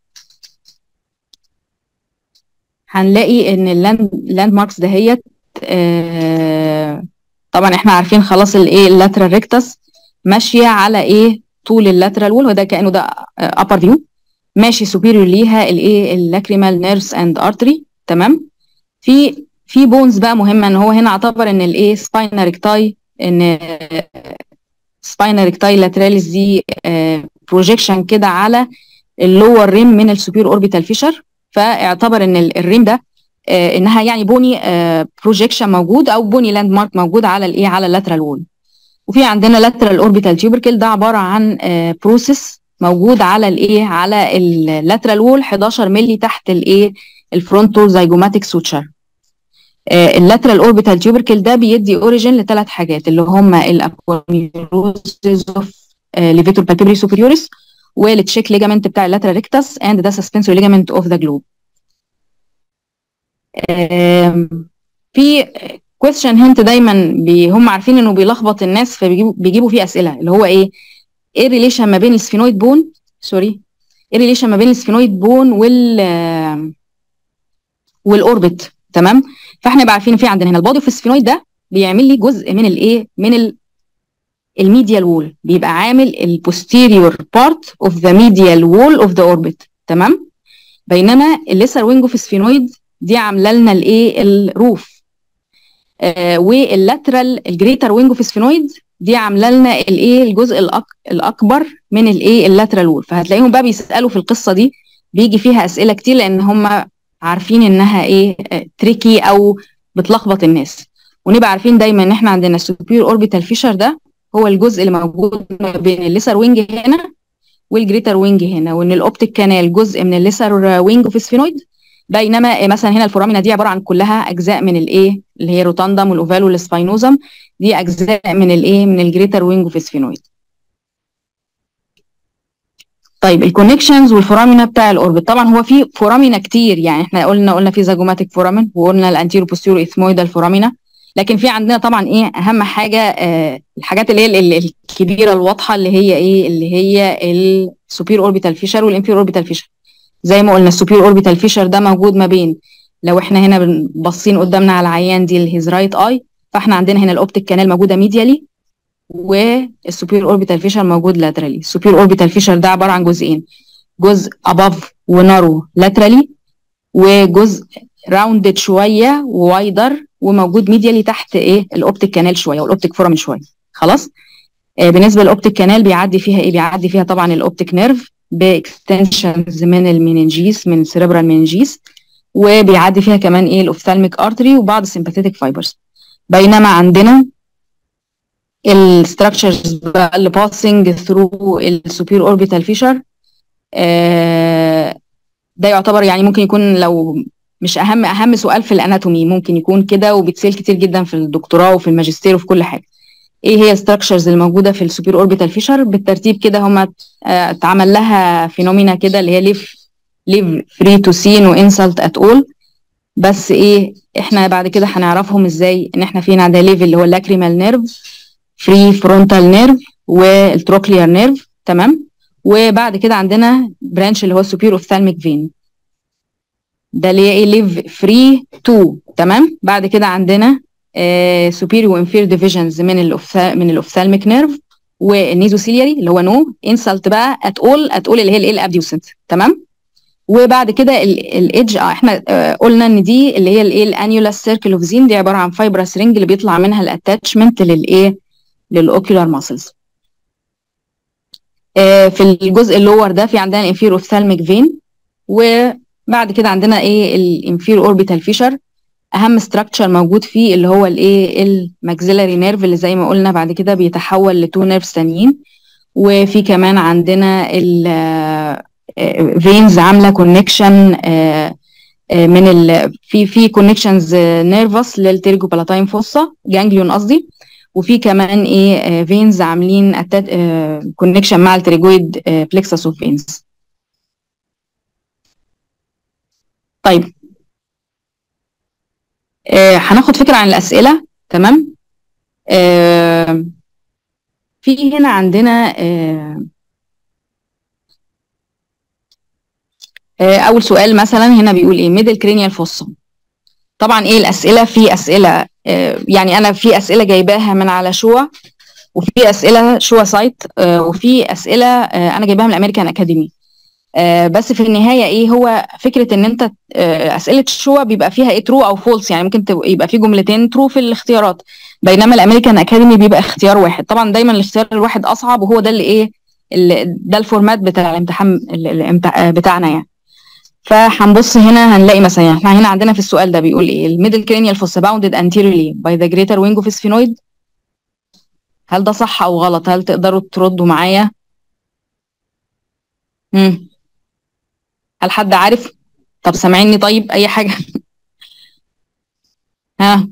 هنلاقي ان اللاند لاند ماركس دهيت آه طبعا احنا عارفين خلاص الايه اللاترال ريكتس ماشيه على ايه طول اللاترال وول وده كانه ده ابر فيو ماشي سوبيريور ليها الايه اللاكريمال نيرفز اند ارتري تمام في في بونز بقى مهمه ان هو هنا اعتبر ان الايه سباينا ريكتاي ان سباينا ريكتاي لاتراليس دي بروجيكشن كده على اللور ريم من السوبير اوربيتال فيشر فاعتبر ان الريم ده آه انها يعني بوني آه بروجيكشن موجود او بوني لاند مارك موجود على الايه على اللاترال وول وفي عندنا لاترال اوربيتال تيوبركل ده عباره عن آه بروسيس موجود على الايه على اللاترال وول 11 مللي تحت الايه الفرونتو زيجوماتيك سوتشر اللاترال اوربيتال تيوبركل ده بيدي اوريجين لثلاث حاجات اللي هم الابوميروسيس اوف ليفيتور بالبيبري سوبريوريس والتشيك ليجامنت بتاع اللاترال ريكتس اند ده سسبنسوري ليجامنت اوف ذا جلوب في كويستشن هنت دايما بي هم عارفين انه بيلخبط الناس فبيجيبوا بيجيبوا فيه اسئله اللي هو ايه ايه الريليشن ما بين السفينويد بون سوري ايه الريليشن ما بين السفينويد بون وال آه، والاوربت تمام فاحنا بقى عارفين في عندنا هنا البادي اوف السفينويد ده بيعمل لي جزء من الايه من ال الميديال وول بيبقى عامل البوستيريور بارت اوف ذا ميديال وول اوف ذا اوربت تمام بينما الليسر وينج اوف سفينويد دي عامله لنا الايه الروف آه واللاترال الجريتر وينج اوف سفينويد دي عامله لنا الايه الجزء الأك الاكبر من الايه اللاترال وول فهتلاقيهم بقى بيسالوا في القصه دي بيجي فيها اسئله كتير لان هم عارفين انها ايه تريكي او بتلخبط الناس ونبقى عارفين دايما ان احنا عندنا السوبير اوربيتال فيشر ده هو الجزء اللي موجود ما بين الليسر وينج هنا والجريتر وينج هنا وان الاوبتيك كانال جزء من الليسر وينج اوف سفينويد بينما مثلا هنا الفورامينا دي عباره عن كلها اجزاء من الايه اللي هي روتاندم والاوفال والسباينوزم دي اجزاء من الايه من الجريتر وينج اوف سفينويد طيب الكونكشنز والفورامينا بتاع الاوربت طبعا هو في فورامينا كتير يعني احنا قلنا قلنا في زاجوماتيك فورامين وقلنا الانتيرو بوستيرو اثمويدال فورامينا لكن في عندنا طبعا ايه اهم حاجه آه الحاجات اللي هي ال- ال- الكبيره الواضحه اللي هي ايه اللي هي السوبير اوربيتال فيشر والانفير اوربيتال فيشر زي ما قلنا السوبير اوربيتال فيشر ده موجود ما بين لو احنا هنا بن- باصين قدامنا على العيان دي الهيز رايت اي فاحنا عندنا هنا الاوبتيك كانال موجوده ميديالي والسوبير اوربيتال فيشر موجود لاترالي السوبير اوربيتال فيشر ده عباره عن جزئين جزء above ونارو لاترالي وجزء راوندد شويه ووايدر وموجود ميديالي تحت ايه الاوبتيك كانال شويه والاوبتيك فورامين شويه خلاص آه بالنسبه للاوبتيك كانال بيعدي فيها ايه بيعدي فيها طبعا الاوبتيك نيرف باكستنشنز من المينينجيس من السيريبرال مينينجيس وبيعدي فيها كمان ايه الاوفثالميك ارتري وبعض السمباثيتك فايبرز بينما عندنا الستراكشرز بقى اللي باسنج ثرو السوبير اوربيتال فيشر ده يعتبر يعني ممكن يكون لو مش اهم اهم سؤال في الاناتومي ممكن يكون كده وبيتسال كتير جدا في الدكتوراه وفي الماجستير وفي كل حاجه ايه هي الستراكشرز اللي موجوده في السوبير اوربيتال فيشر بالترتيب كده هما اتعمل لها فينومينا كده اللي هي ليف ليف فري تو سين وانسلت ات اول بس ايه احنا بعد كده هنعرفهم ازاي ان احنا فينا عندنا ليف اللي هو اللاكريمال نيرف فري فرونتال نيرف والتروكليار نيرف تمام وبعد كده عندنا برانش اللي هو السوبير اوفثالميك فين ده اللي هي ايه ليف فري 2 تمام بعد كده عندنا سوبيريور وانفير ديفيجنز من الأوفثا من الاوفثالميك نيرف والنيزوسيلياري اللي هو نو انسلت بقى ات اول ات اول اللي هي الايه الابديوسنت تمام وبعد كده الايدج اه احنا آه قلنا ان دي اللي هي الايه الانيولاس سيركل اوف زين دي عباره عن فايبرس رينج اللي بيطلع منها الاتاتشمنت للايه للاوكيولار ماسلز آه في الجزء اللور ده في عندنا الانفير اوفثالميك فين وبعد كده عندنا ايه الانفير اوربيتال فيشر اهم ستراكشر موجود فيه اللي هو الايه الماكسيلاري نيرف اللي زي ما قلنا بعد كده بيتحول لتو نيرفز تانيين وفي كمان عندنا الفينز عامله كونكشن من ال في في كونكشنز نيرفس للتيرجو بالاتاين فوسا جانجليون قصدي وفي كمان ايه فينز عاملين كونكشن مع التريجويد بلكسس اوف فينز طيب آه هناخد فكره عن الاسئله تمام آه في هنا عندنا آه آه اول سؤال مثلا هنا بيقول ايه ميدل كرينيال فوسا طبعا ايه الاسئله في اسئله آه يعني انا في اسئله جايباها من على شوا وفي اسئله شوا سايت آه وفي اسئله آه انا جايباها من الامريكان اكاديمي آه بس في النهايه ايه هو فكره ان انت آه اسئله شوا بيبقى فيها ايه ترو او فولس يعني ممكن يبقى في جملتين ترو في الاختيارات بينما الامريكان اكاديمي بيبقى اختيار واحد طبعا دايما الاختيار الواحد اصعب وهو ده اللي ايه اللي ده الفورمات بتاع الامتحان بتاعنا يعني فهنبص هنا هنلاقي مثلا احنا هنا عندنا في السؤال ده بيقول ايه الميدل كرينيال فوس باوندد انتيريورلي باي ذا جريتر وينج اوف سفينويد هل ده صح او غلط هل تقدروا تردوا معايا امم هل حد عارف طب سامعيني طيب اي حاجه ها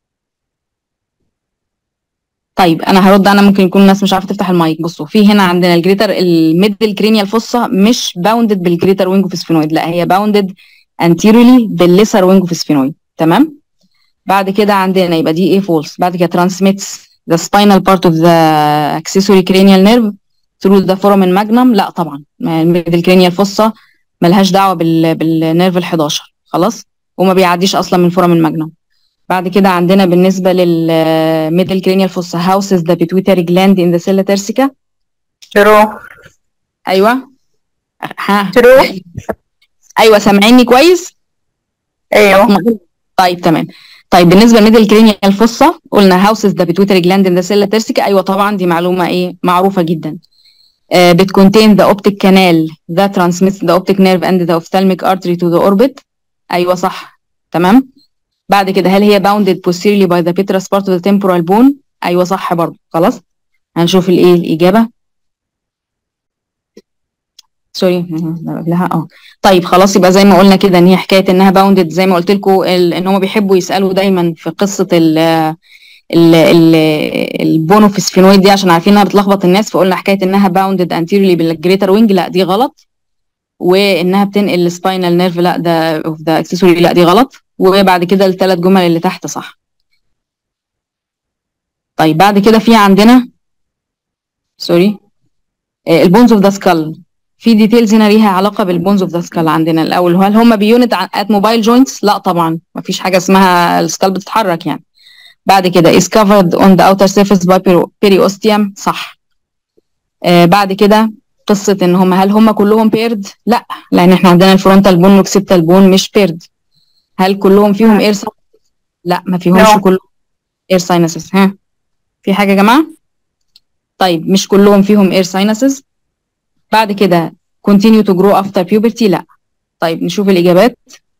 طيب انا هرد انا ممكن يكون الناس مش عارفه تفتح المايك بصوا في هنا عندنا الجريتر الميدل كرينيال فوسا مش باوندد بالجريتر وينج اوف سفينويد لا هي باوندد انتيريورلي بالليسر وينج اوف سفينويد تمام بعد كده عندنا يبقى دي ايه فولس بعد كده transmits the spinal part of the accessory cranial nerve through the foramen magnum لا طبعا الميدل cranial fossa ملهاش دعوه بال بالنيرف ال 11 خلاص وما بيعديش اصلا من foramen magnum بعد كده عندنا بالنسبه للميدل cranial fossa houses the pituitary gland in the sella turcica ترو ايوه ها ترو ايوه سامعيني كويس ايوه طيب تمام طيب بالنسبه للميدل كرينيال فوسا قلنا هاوسز ده بيتوتري جلاند ان ذا سيلا تيرسيكا ايوه طبعا دي معلومه ايه معروفه جدا uh, بتكونتين ذا اوبتيك كانال ذا ترانسميتس ذا اوبتيك نيرف اند ذا اوفثالميك ارتري تو ذا اوربت ايوه صح تمام بعد كده هل هي باوندد posteriorly by the petrous part of the temporal bone ايوه صح برضه خلاص هنشوف الايه الاجابه سوري ده قبلها اه طيب خلاص يبقى زي ما قلنا كده ان هي حكايه انها باوندد زي ما قلت لكم ان هم بيحبوا يسالوا دايما في قصه ال ال ال البونوفسفينويد دي عشان عارفين انها بتلخبط الناس فقلنا حكايه انها باوندد انتيريورلي بالجريتر وينج لا دي غلط وانها بتنقل السباينال نيرف لا ده اوف ذا اكسسوري لا دي غلط وبعد كده الثلاث جمل اللي تحت صح طيب بعد كده في عندنا سوري البونز اوف ذا سكال في ديتيلز هنا ليها علاقه بالبونز اوف ذا سكال عندنا الاول هل هم بيونت ات موبايل جوينتس لا طبعا ما فيش حاجه اسمها السكال بتتحرك يعني بعد كده is covered on the outer surface by periosteum صح آه بعد كده قصه ان هم هل هم كلهم بيرد لا لان احنا عندنا الفرونتال بون والاوكسيبتال بون مش بيرد هل كلهم فيهم اير لا ما فيهمش No. كلهم اير ساينسز ها في حاجه يا جماعه طيب مش كلهم فيهم اير ساينسز بعد كده continue to grow after puberty لا طيب نشوف الإجابات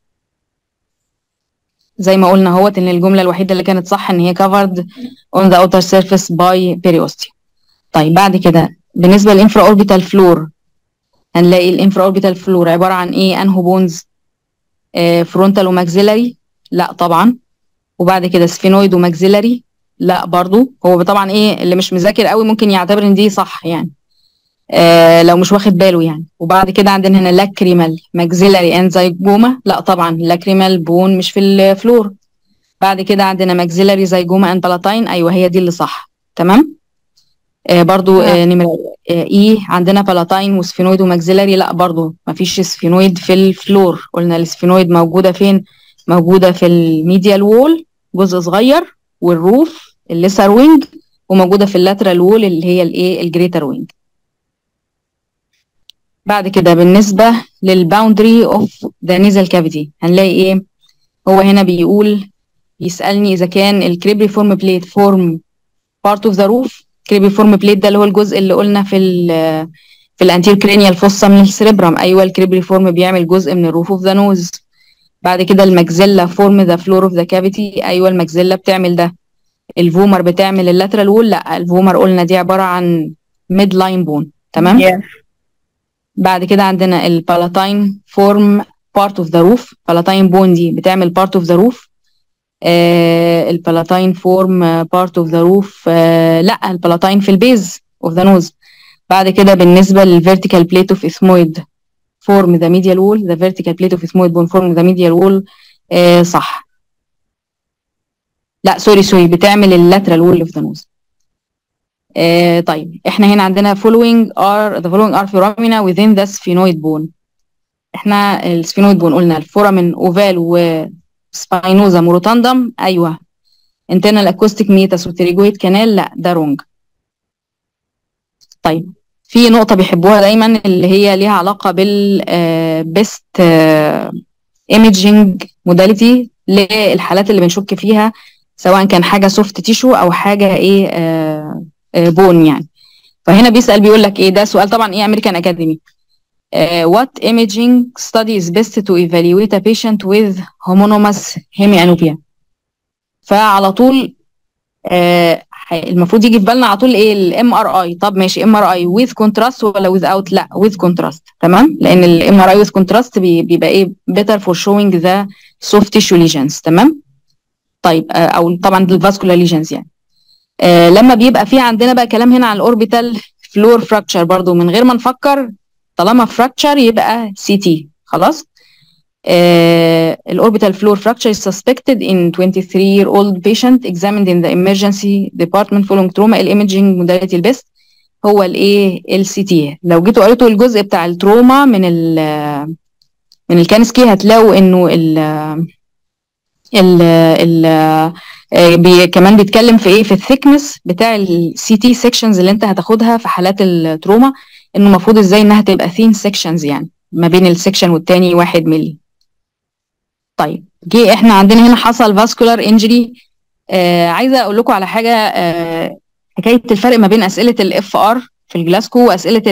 زي ما قلنا اهوت ان الجملة الوحيدة اللي كانت صح ان هي covered on the outer surface by periosteum طيب بعد كده بالنسبة للانفرا اوربيتال فلور هنلاقي الانفرا اوربيتال فلور عبارة عن ايه انهو بونز فرونتال وماكسيلاري لا طبعا وبعد كده سفينويد وماكسيلاري لا برضو هو طبعا ايه اللي مش مذاكر قوي ممكن يعتبر ان دي صح يعني آه لو مش واخد باله يعني وبعد كده عندنا هنا لاكريمال ماكسيلاري اند زيجوما لا طبعا لاكريمال بون مش في الفلور بعد كده عندنا ماكسيلاري زيجوما اند بلاتاين ايوه هي دي اللي صح تمام آه برضو آه نمرة آه اي عندنا بلاتاين وسفينويد وماكسيلاري لا برضو مفيش سفينويد في الفلور قلنا السفينويد موجودة فين موجودة في الميديال وول جزء صغير والروف الليسر وينج وموجودة في اللاترال وول اللي هي الايه الجريتر وينج بعد كده بالنسبة للباوندري اوف ذا نيزل كافيتي هنلاقي ايه هو هنا بيقول يسألني إذا كان الكريبري فورم بليت فورم بارت اوف ذا روف كريبري فورم بليت ده اللي هو الجزء اللي قلنا في ال في الانتير كرينيال فوسا من السريبرام ايوه الكريبري فورم بيعمل جزء من الروف اوف ذا نوز بعد كده الماكسيلا فورم ذا فلور اوف ذا كافيتي ايوه الماكسيلا بتعمل ده الفومر بتعمل اللاترال وول لا الفومر قلنا دي عبارة عن ميد لاين بون تمام yes. بعد كده عندنا البالاتاين فورم بارت اوف ذا روف بالاتاين بون دي بتعمل بارت اوف ذا روف البالاتاين فورم بارت اوف ذا روف لا البالاتاين في البيز اوف ذا نوز بعد كده بالنسبه للفيرتيكال بليت اوف اثمويد فورم ذا ميديال وول ذا فيرتيكال بليت اوف اثمويد بون فورم ذا ميديال وول صح لا سوري سوري بتعمل اللاترال وول اوف ذا نوز آه طيب احنا هنا عندنا following are the following are foramina within the sphenoid bone احنا السفينويد بون قلنا الفورامين اوفال وسباينوزا موروتاندم ايوه internal acoustic meatus وتريجويد كانال لا ده رونج طيب في نقطة بيحبوها دايما اللي هي ليها علاقة بال بيست ايميجينج موداليتي للحالات اللي بنشك فيها سواء كان حاجة سوفت تيشو او حاجة ايه آه بون يعني فهنا بيسأل بيقول لك ايه ده سؤال طبعا ايه امريكان اكاديمي what imaging study is best to evaluate a patient with homonymous hemianopia فعلى طول آه المفروض يجي في بالنا على طول ايه الام ار اي طب ماشي ام ار اي with contrast ولا without لا with contrast تمام لان الام ار اي with contrast بيبقى ايه better for showing the soft tissue lesions تمام طيب آه او طبعا الفاسكولار ليجنز يعني آه لما بيبقى في عندنا بقى كلام هنا عن الاوربيتال فلور فراكتشر برضو من غير ما نفكر طالما فراكتشر يبقى سي تي خلاص آه الاوربيتال فلور fracture is suspected in 23 year old patient examined in the emergency department following trauma الايمجنج modality البيست هو الايه السي تي لو جيتوا قريتوا الجزء بتاع التروما من ال من الكانسكي هتلاقوا انه ال ال ال بي كمان بيتكلم في ايه في الثيكنس بتاع السي تي سيكشنز اللي انت هتاخدها في حالات التروما انه المفروض ازاي انها تبقى ثين سيكشنز يعني ما بين السيكشن والتاني واحد ملي طيب جه احنا عندنا هنا حصل فاسكولار انجري آه عايزه اقول لكم على حاجه آه حكايه الفرق ما بين اسئله الاف ار في الجلاسكو واسئله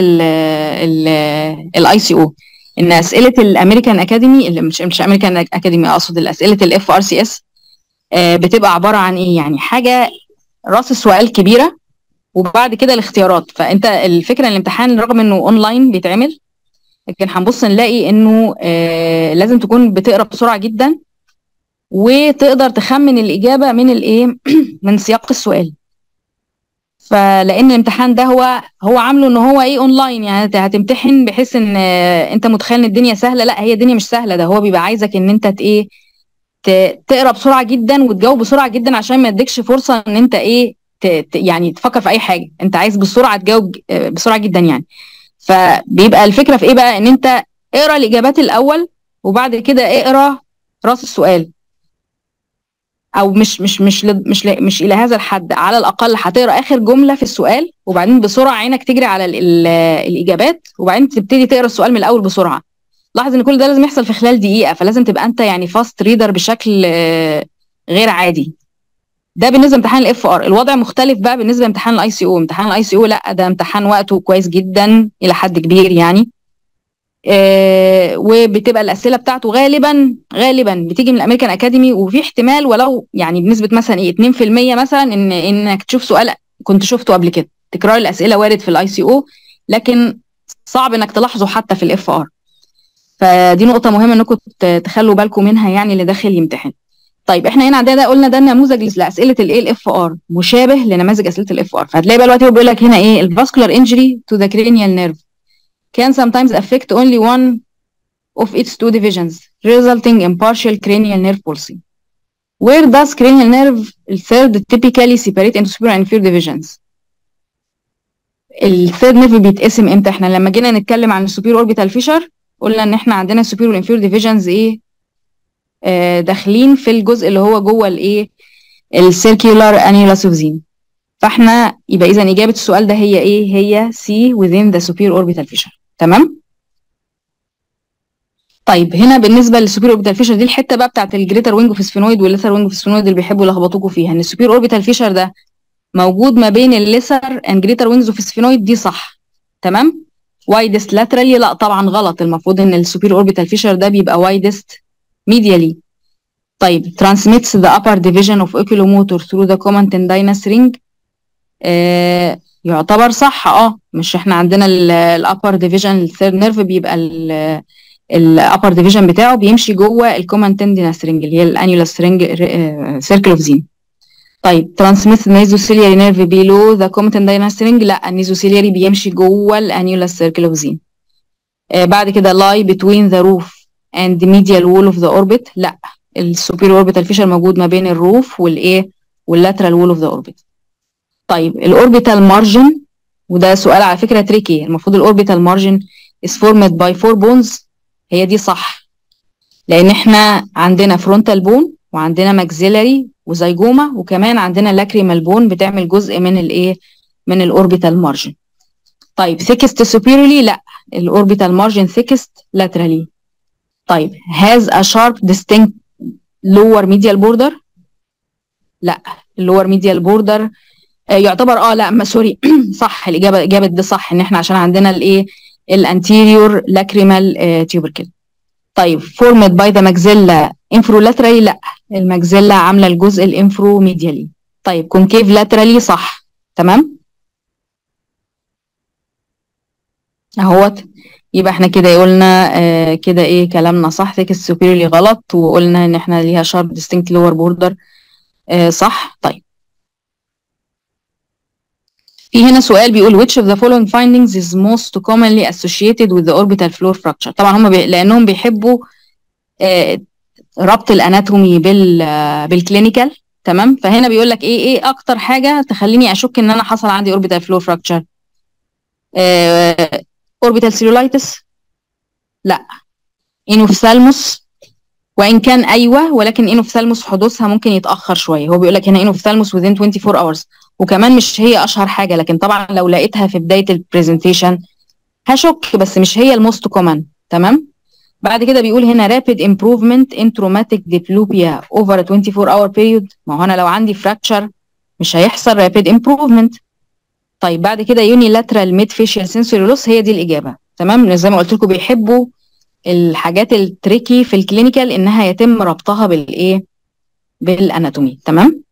الاي سي او ان اسئله الامريكان اكاديمي اللي مش مش امريكان اكاديمي اقصد الاسئله الاف ار سي اس بتبقى عباره عن ايه يعني حاجه راس السؤال كبيره وبعد كده الاختيارات فانت الفكره الامتحان رغم انه اونلاين بيتعمل لكن هنبص نلاقي انه آه لازم تكون بتقرا بسرعه جدا وتقدر تخمن الاجابه من الايه من سياق السؤال فلان الامتحان ده هو هو عامله ان هو ايه اونلاين يعني هتمتحن بحيث ان آه انت متخيل ان الدنيا سهله لا هي الدنيا مش سهله ده هو بيبقى عايزك ان انت ايه تقرا بسرعه جدا وتجاوب بسرعه جدا عشان ما يديكش فرصه ان انت ايه يعني تفكر في اي حاجه انت عايز بسرعه تجاوب بسرعه جدا يعني فبيبقى الفكره في ايه بقى ان انت اقرا الاجابات الاول وبعد كده اقرا راس السؤال او مش مش مش مش مش الى هذا الحد على الاقل هتقرا اخر جمله في السؤال وبعدين بسرعه عينك تجري على ال ال الاجابات وبعدين تبتدي تقرا السؤال من الاول بسرعه لاحظ ان كل ده لازم يحصل في خلال دقيقه فلازم تبقى انت يعني فاست ريدر بشكل غير عادي ده بالنسبه لامتحان الاف ار الوضع مختلف بقى بالنسبه لامتحان الاي سي او امتحان الاي سي او لا ده امتحان وقته كويس جدا الى حد كبير يعني آه وبتبقى الاسئله بتاعته غالبا غالبا بتيجي من الامريكان اكاديمي وفي احتمال ولو يعني بنسبه مثلا ايه 2% مثلا ان انك تشوف سؤال كنت شفته قبل كده تكرار الاسئله وارد في الاي سي او لكن صعب انك تلاحظه حتى في الاف ار فدي نقطه مهمه انكم تخلوا بالكم منها يعني اللي داخل يمتحن طيب احنا هنا عندنا ده قلنا ده نموذج لاسئله الايه الاف ار مشابه لنماذج اسئله الاف ار فهتلاقي بقى دلوقتي هو بيقول لك هنا ايه الفاسكولار انجري تو ذا cranial nerve can sometimes affect only one of its two divisions resulting in partial cranial nerve palsy where does cranial nerve third typically separate into superior and inferior divisions الثيرد نيرف بيتقسم امتى احنا لما جينا نتكلم عن السوبير اوربيتال فيشر قلنا ان احنا عندنا السوبير والانفيريور ديفيجنز ايه آه داخلين في الجزء اللي هو جوه الايه السيركيولار انيولاس اوف زين فاحنا يبقى اذا اجابه السؤال ده هي ايه هي سي within the superior orbital fissure تمام طيب هنا بالنسبه للسوبير اوربيتال فيشر دي الحته بقى بتاعت الجريتر وينج اوف سفينويد والليثر وينج اوف سفينويد اللي بيحبوا يلخبطوكوا فيها ان السوبير اوربيتال فيشر ده موجود ما بين الليثر اند جريتر وينجز اوف سفينويد دي صح تمام وايدست لاترالي لا طبعا غلط المفروض ان السوبير اوربيتال فيشر ده بيبقى وايدست ميديالي طيب transmits the upper division of oculomotor through the common tendinous ring آه يعتبر صح اه مش احنا عندنا الابر ديفيجن الثيرد نيرف بيبقى الابر ديفيجن بتاعه بيمشي جوه الكومن تندينس رينج اللي هي الانيولس رينج سيركل اوف زين طيب ترانسميت نيزوسيلياري نيرف بيلو ذا كومن تندينس رينج لا النيزوسيلياري بيمشي جوه الانيولس سيركل اوف زين آه بعد كده لاي بتوين ذا روف اند ميديال وول اوف ذا اوربت لا السوبير اوربيتال فيشر موجود ما بين الروف والايه واللاترال وول اوف ذا اوربت طيب الاوربيتال مارجن وده سؤال على فكره تريكي المفروض الاوربيتال مارجن is formed by four bones هي دي صح لان احنا عندنا فرونتال بون وعندنا ماكسيلاري وزيجوما وكمان عندنا لاكريمال بون بتعمل جزء من الايه من الاوربيتال مارجن طيب thickest superiorly لا الاوربيتال مارجن thickest laterally طيب has a sharp distinct lower medial border لا اللور ميديال بوردر يعتبر اه لا ما سوري صح الاجابه اجابه دي صح ان احنا عشان عندنا الايه الانتيريور لاكريمال تيوبركل طيب فورمد باي ذا ماكسيلا انفرو لاترالي لا الماكسيلا عامله الجزء الانفرو ميديالي طيب كونكيف لاترالي صح تمام اهوت يبقى احنا كده قلنا آه كده ايه كلامنا صح ثيك السوبيريوري غلط وقلنا ان احنا ليها شارب ديستنكت لور بوردر آه صح طيب في هنا سؤال بيقول which of the following findings is most commonly associated with the orbital floor fracture طبعا هم بي... لانهم بيحبوا آه ربط الاناتومي بال آه، بالكلينيكال تمام فهنا بيقول لك ايه ايه اكتر حاجه تخليني اشك ان انا حصل عندي اوربيتال فلور فراكتشر اوربيتال سيلولايتس لا انوفثالموس وان كان ايوه ولكن انوفثالموس حدوثها ممكن يتاخر شويه هو بيقول لك هنا انوفثالموس within 24 hours وكمان مش هي اشهر حاجه لكن طبعا لو لقيتها في بدايه البرزنتيشن هشك بس مش هي الموست كومن تمام بعد كده بيقول هنا rapid improvement in traumatic diplopia over a 24 hour period ما هو انا لو عندي fracture مش هيحصل rapid improvement طيب بعد كده unilateral mid facial sensory loss هي دي الاجابه تمام زي ما قلت لكم بيحبوا الحاجات التريكي في الكلينيكال انها يتم ربطها بالايه بالاناتومي تمام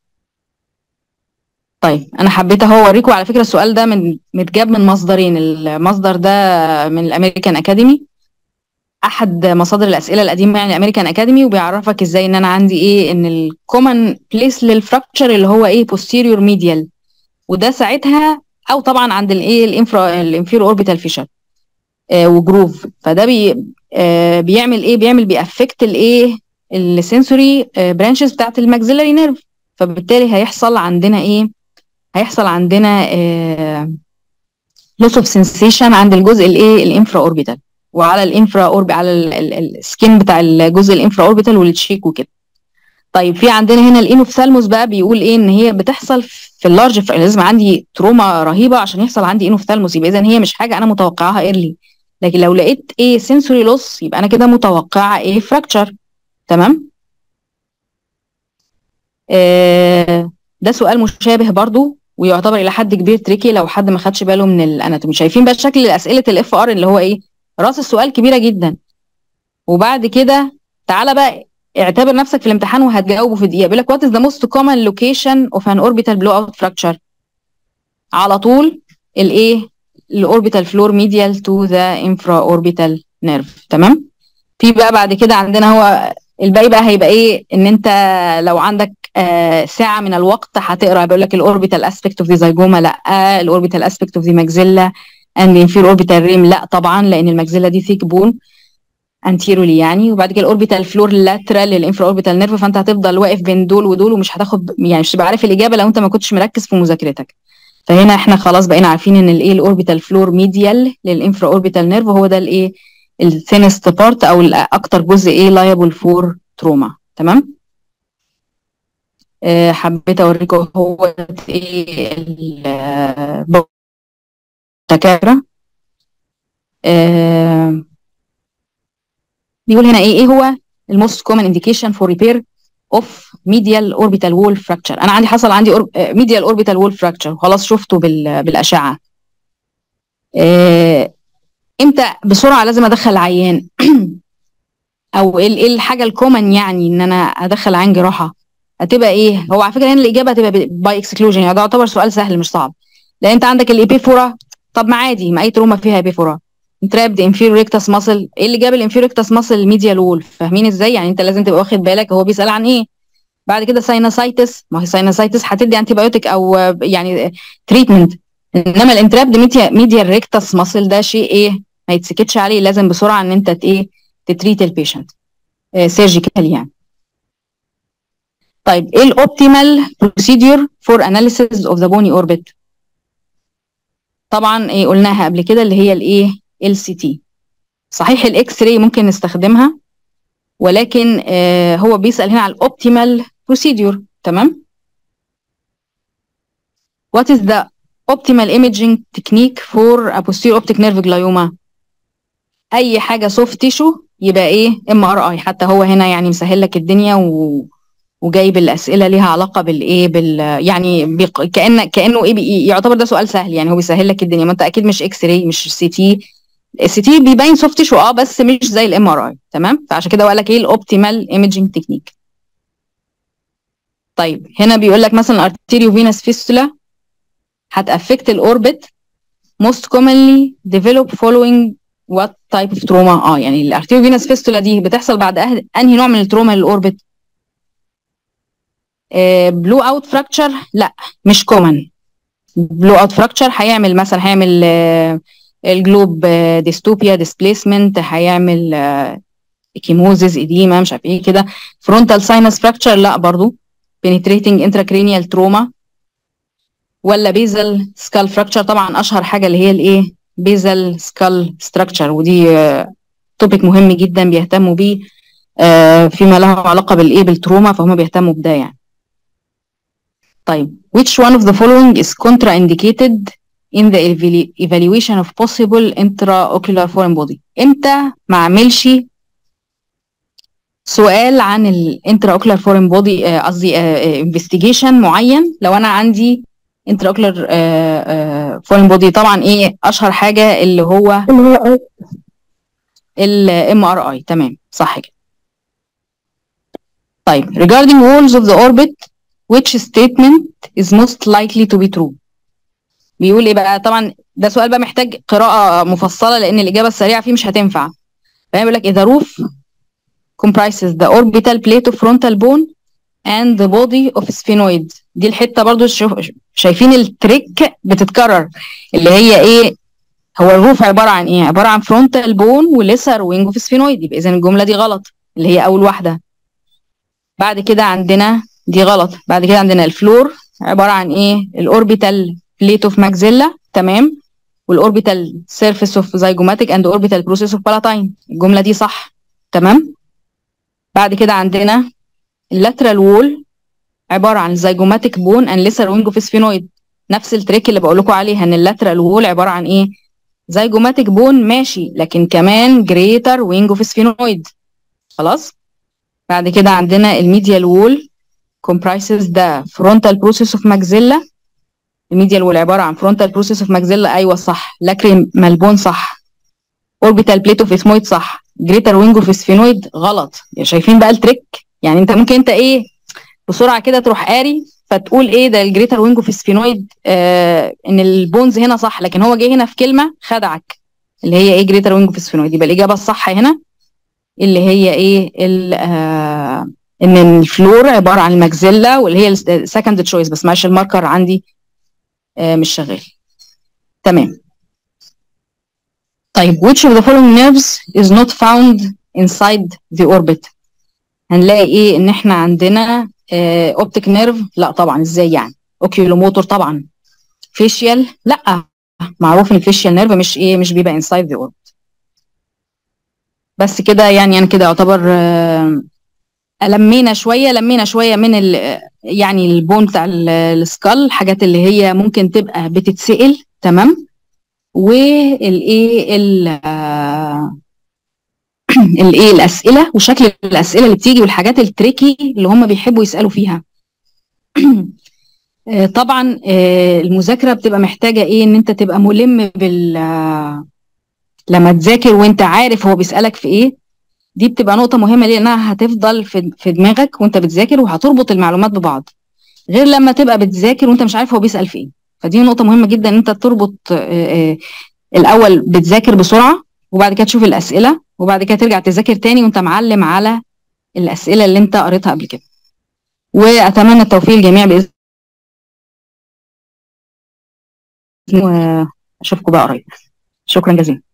طيب انا حبيت اهو اوريكم على فكره السؤال ده من متجاب من مصدرين المصدر ده من الامريكان اكاديمي احد مصادر الاسئله القديمه يعني الامريكان اكاديمي وبيعرفك ازاي ان انا عندي ايه ان الكومن بليس للفراكتشر اللي هو ايه posterior medial وده ساعتها او طبعا عند الايه الانفرا الانفيرو اوربيتال فيشر آه وجروف فده بي آه بيعمل ايه بيعمل بيأفكت الايه السنسوري برانشز بتاعت الماكسيلاري نيرف فبالتالي هيحصل عندنا ايه هيحصل عندنا لوس اوف سنسيشن عند الجزء الايه الانفرا اوربيتال وعلى الانفرا اوربي على السكين بتاع الجزء الانفرا اوربيتال والتشيك وكده طيب في عندنا هنا الانوفثالموس بقى بيقول ايه ان هي بتحصل في اللارج ف- لازم عندي تروما رهيبه عشان يحصل عندي انوفثالموس يبقى اذا هي مش حاجه انا متوقعاها ايرلي لكن لو لقيت ايه سنسوري لوس يبقى انا كده متوقعه ايه فراكتشر تمام آه ده سؤال مشابه برضو ويعتبر الى حد كبير تريكي لو حد ما خدش باله من الاناتومي شايفين بقى شكل اسئله الاف ار اللي هو ايه راس السؤال كبيره جدا وبعد كده تعالى بقى اعتبر نفسك في الامتحان وهتجاوبه في دقيقه بيقول لك what is the most common location of an orbital blowout fracture على طول الايه الاوربيتال فلور medial to the infraorbital nerve تمام في بقى بعد كده عندنا هو الباقي بقى هيبقى ايه ان انت لو عندك آه ساعه من الوقت هتقرا بيقول لك الاوربيتال اسبيكت اوف ذا زيجوما لا الاوربيتال اسبيكت اوف ذا ماكسيلا اند انفير اوربيتال ريم لا طبعا لان الماكسيلا دي ثيك بون انتيرولي يعني وبعد كده الاوربيتال فلور لاترال للانفرا اوربيتال نيرف فانت هتفضل واقف بين دول ودول ومش هتاخد يعني مش تبقى عارف الاجابه لو انت ما كنتش مركز في مذاكرتك فهنا احنا خلاص بقينا عارفين ان الايه الاوربيتال فلور ميديال للانفرا اوربيتال نيرف هو ده الايه الثينست بارت او اكتر جزء ايه لايبل فور تروما تمام آه حبيت اوريكم هو ايه الدكاتره آه بيقول هنا ايه ايه هو الموست كومن انديكيشن فور ريبير اوف ميديال اوربيتال وول فراكتشر انا عندي حصل عندي ميديال اوربيتال وول فراكتشر خلاص شفته بال... بالاشعه آه امتى بسرعه لازم ادخل عيان او ايه إيه الحاجه الكومن يعني ان انا ادخل عيان جراحه هتبقى ايه هو على فكره هنا الاجابه هتبقى باي اكسكلوجن يعني ده يعتبر سؤال سهل مش صعب لان انت عندك الايبيفورا طب ما عادي ما اي تروما فيها ايبيفورا انترابد انفيرو ريكتاس ماسل ايه اللي جاب الانفيرو ريكتاس ماسل ميديال وول فاهمين ازاي يعني انت لازم تبقى واخد بالك هو بيسال عن ايه بعد كده ساينوسايتس ما هي ساينوسايتس هتدي انتي بايوتيك او يعني تريتمنت انما الانترابد ميديال ريكتاس ماسل ده شيء ايه ما يتسكتش عليه لازم بسرعه ان انت ايه تتريت البيشنت سيرجيكال يعني طيب ايه الاوبتيمال بروسيدور فور اناليسيس اوف ذا بوني اوربت طبعا ايه قلناها قبل كده اللي هي الايه ال سي تي صحيح الاكس راي ممكن نستخدمها ولكن آه هو بيسال هنا على الاوبتيمال بروسيدور تمام what is the optimal imaging technique for a posterior optic nerve glioma اي حاجه سوفت تيشو يبقى ايه ام ار اي حتى هو هنا يعني مسهل لك الدنيا و... وجايب الاسئله ليها علاقه بالايه بال يعني بيق... كان كانه ايه بي... يعتبر ده سؤال سهل يعني هو بيسهل لك الدنيا ما انت اكيد مش اكس راي مش سي تي السي تي بيبين سوفت تيشو اه بس مش زي الام ار اي تمام فعشان كده هو قال لك ايه الاوبتيمال ايمجنج تكنيك طيب هنا بيقول لك مثلا ارتيريو فينس فيستولا هتافكت الاوربت most commonly develop following what type of trauma اه يعني الارتيريو فينس فيستولا دي بتحصل بعد أه... انهي نوع من التروما للاوربت بلو اوت فراكتشر لا مش كومن بلو اوت فراكتشر هيعمل مثلا هيعمل الجلوب ديستوبيا ديسبليسمنت هيعمل اكيموزيس اديما مش عارف ايه كده فرونتال ساينس فراكتشر لا برضو penetrating intracranial trauma ولا بيزل سكال فراكتشر طبعا اشهر حاجه اللي هي الايه بيزل سكال ستراكشر ودي توبيك مهم جدا بيهتموا بيه آه، فيما له علاقه بالايه بالتروما فهم بيهتموا بده يعني طيب which one of the following is contraindicated in the evalu- evaluation of possible intraocular foreign body امتى ما اعملش سؤال عن الانتراوكولار فورين بودي قصدي انفستيجيشن معين لو انا عندي انتراوكولار فورين بودي طبعا ايه اشهر حاجه اللي هو اللي هو الام ار اي تمام صح كده طيب regarding walls of the orbit which statement is most likely to be true بيقول ايه بقى طبعا ده سؤال بقى محتاج قراءة مفصلة لأن الإجابة السريعة فيه مش هتنفع فبيقول لك إذا roof comprises the orbital plate of frontal bone and the body of sphenoid دي الحتة برضو شوف شايفين التريك بتتكرر اللي هي ايه هو الروف عبارة عن ايه عبارة عن frontal bone وليسر وينج اوف سفينويد يبقى إذا الجملة دي غلط اللي هي أول واحدة بعد كده عندنا دي غلط بعد كده عندنا الفلور عبارة عن ايه الاوربيتال بليت اوف ماكزيلا تمام والاوربيتال سيرفيس اوف زيجوماتيك اند اوربيتال بروسيس اوف بالاتاين الجمله دي صح تمام بعد كده عندنا اللاترال وول عباره عن زيجوماتيك بون اند ليسر وينج اوف سفينويد نفس التريك اللي بقول لكم عليها ان اللاترال وول عباره عن ايه زيجوماتيك بون ماشي لكن كمان جريتر وينج اوف سفينويد خلاص بعد كده عندنا الميديال وول comprises the frontal process of maxilla الميديال وول عباره عن frontal process of maxilla ايوه صح lacrimal bone صح orbital plate of ethmoid صح greater wing of sphenoid غلط يعني شايفين بقى التريك يعني انت ممكن انت ايه بسرعه كده تروح قاري فتقول ايه ده الجريتر وينج اوف سفينويد آه ان البونز هنا صح لكن هو جه هنا في كلمه خدعك اللي هي ايه جريتر وينج اوف سفينويد يبقى الاجابه الصح هنا اللي هي ايه ال آه ان الفلور عباره عن الماكزيلا واللي هي السكند تشويس بس معلش الماركر عندي آه مش شغال تمام طيب which of the following nerves is not found inside the orbit هنلاقي ايه ان احنا عندنا اوبتيك نيرف لا طبعا ازاي يعني اوكيولوموتور طبعا فيشيال لا معروف ان الفيشيال نيرف مش ايه مش بيبقى انسايد ذا اوربت بس كده يعني يعني كده يعتبر آه لمينا شويه لمينا شويه من ال يعني البون بتاع السكال الحاجات اللي هي ممكن تبقى بتتسال تمام والايه الايه الاسئله وشكل الاسئله اللي بتيجي والحاجات التريكي اللي هم بيحبوا يسالوا فيها طبعا المذاكره بتبقى محتاجه ايه ان انت تبقى ملم بال لما تذاكر وانت عارف هو بيسالك في ايه دي بتبقى نقطه مهمه لانها هتفضل في في دماغك وانت بتذاكر وهتربط المعلومات ببعض غير لما تبقى بتذاكر وانت مش عارف هو بيسال في ايه فدي نقطه مهمه جدا ان انت تربط الاول بتذاكر بسرعه وبعد كده تشوف الاسئله وبعد كده ترجع تذاكر تاني وانت معلم على الاسئله اللي انت قريتها قبل كده واتمنى التوفيق للجميع باذن واشوفكم بقى قريب شكرا جزيلا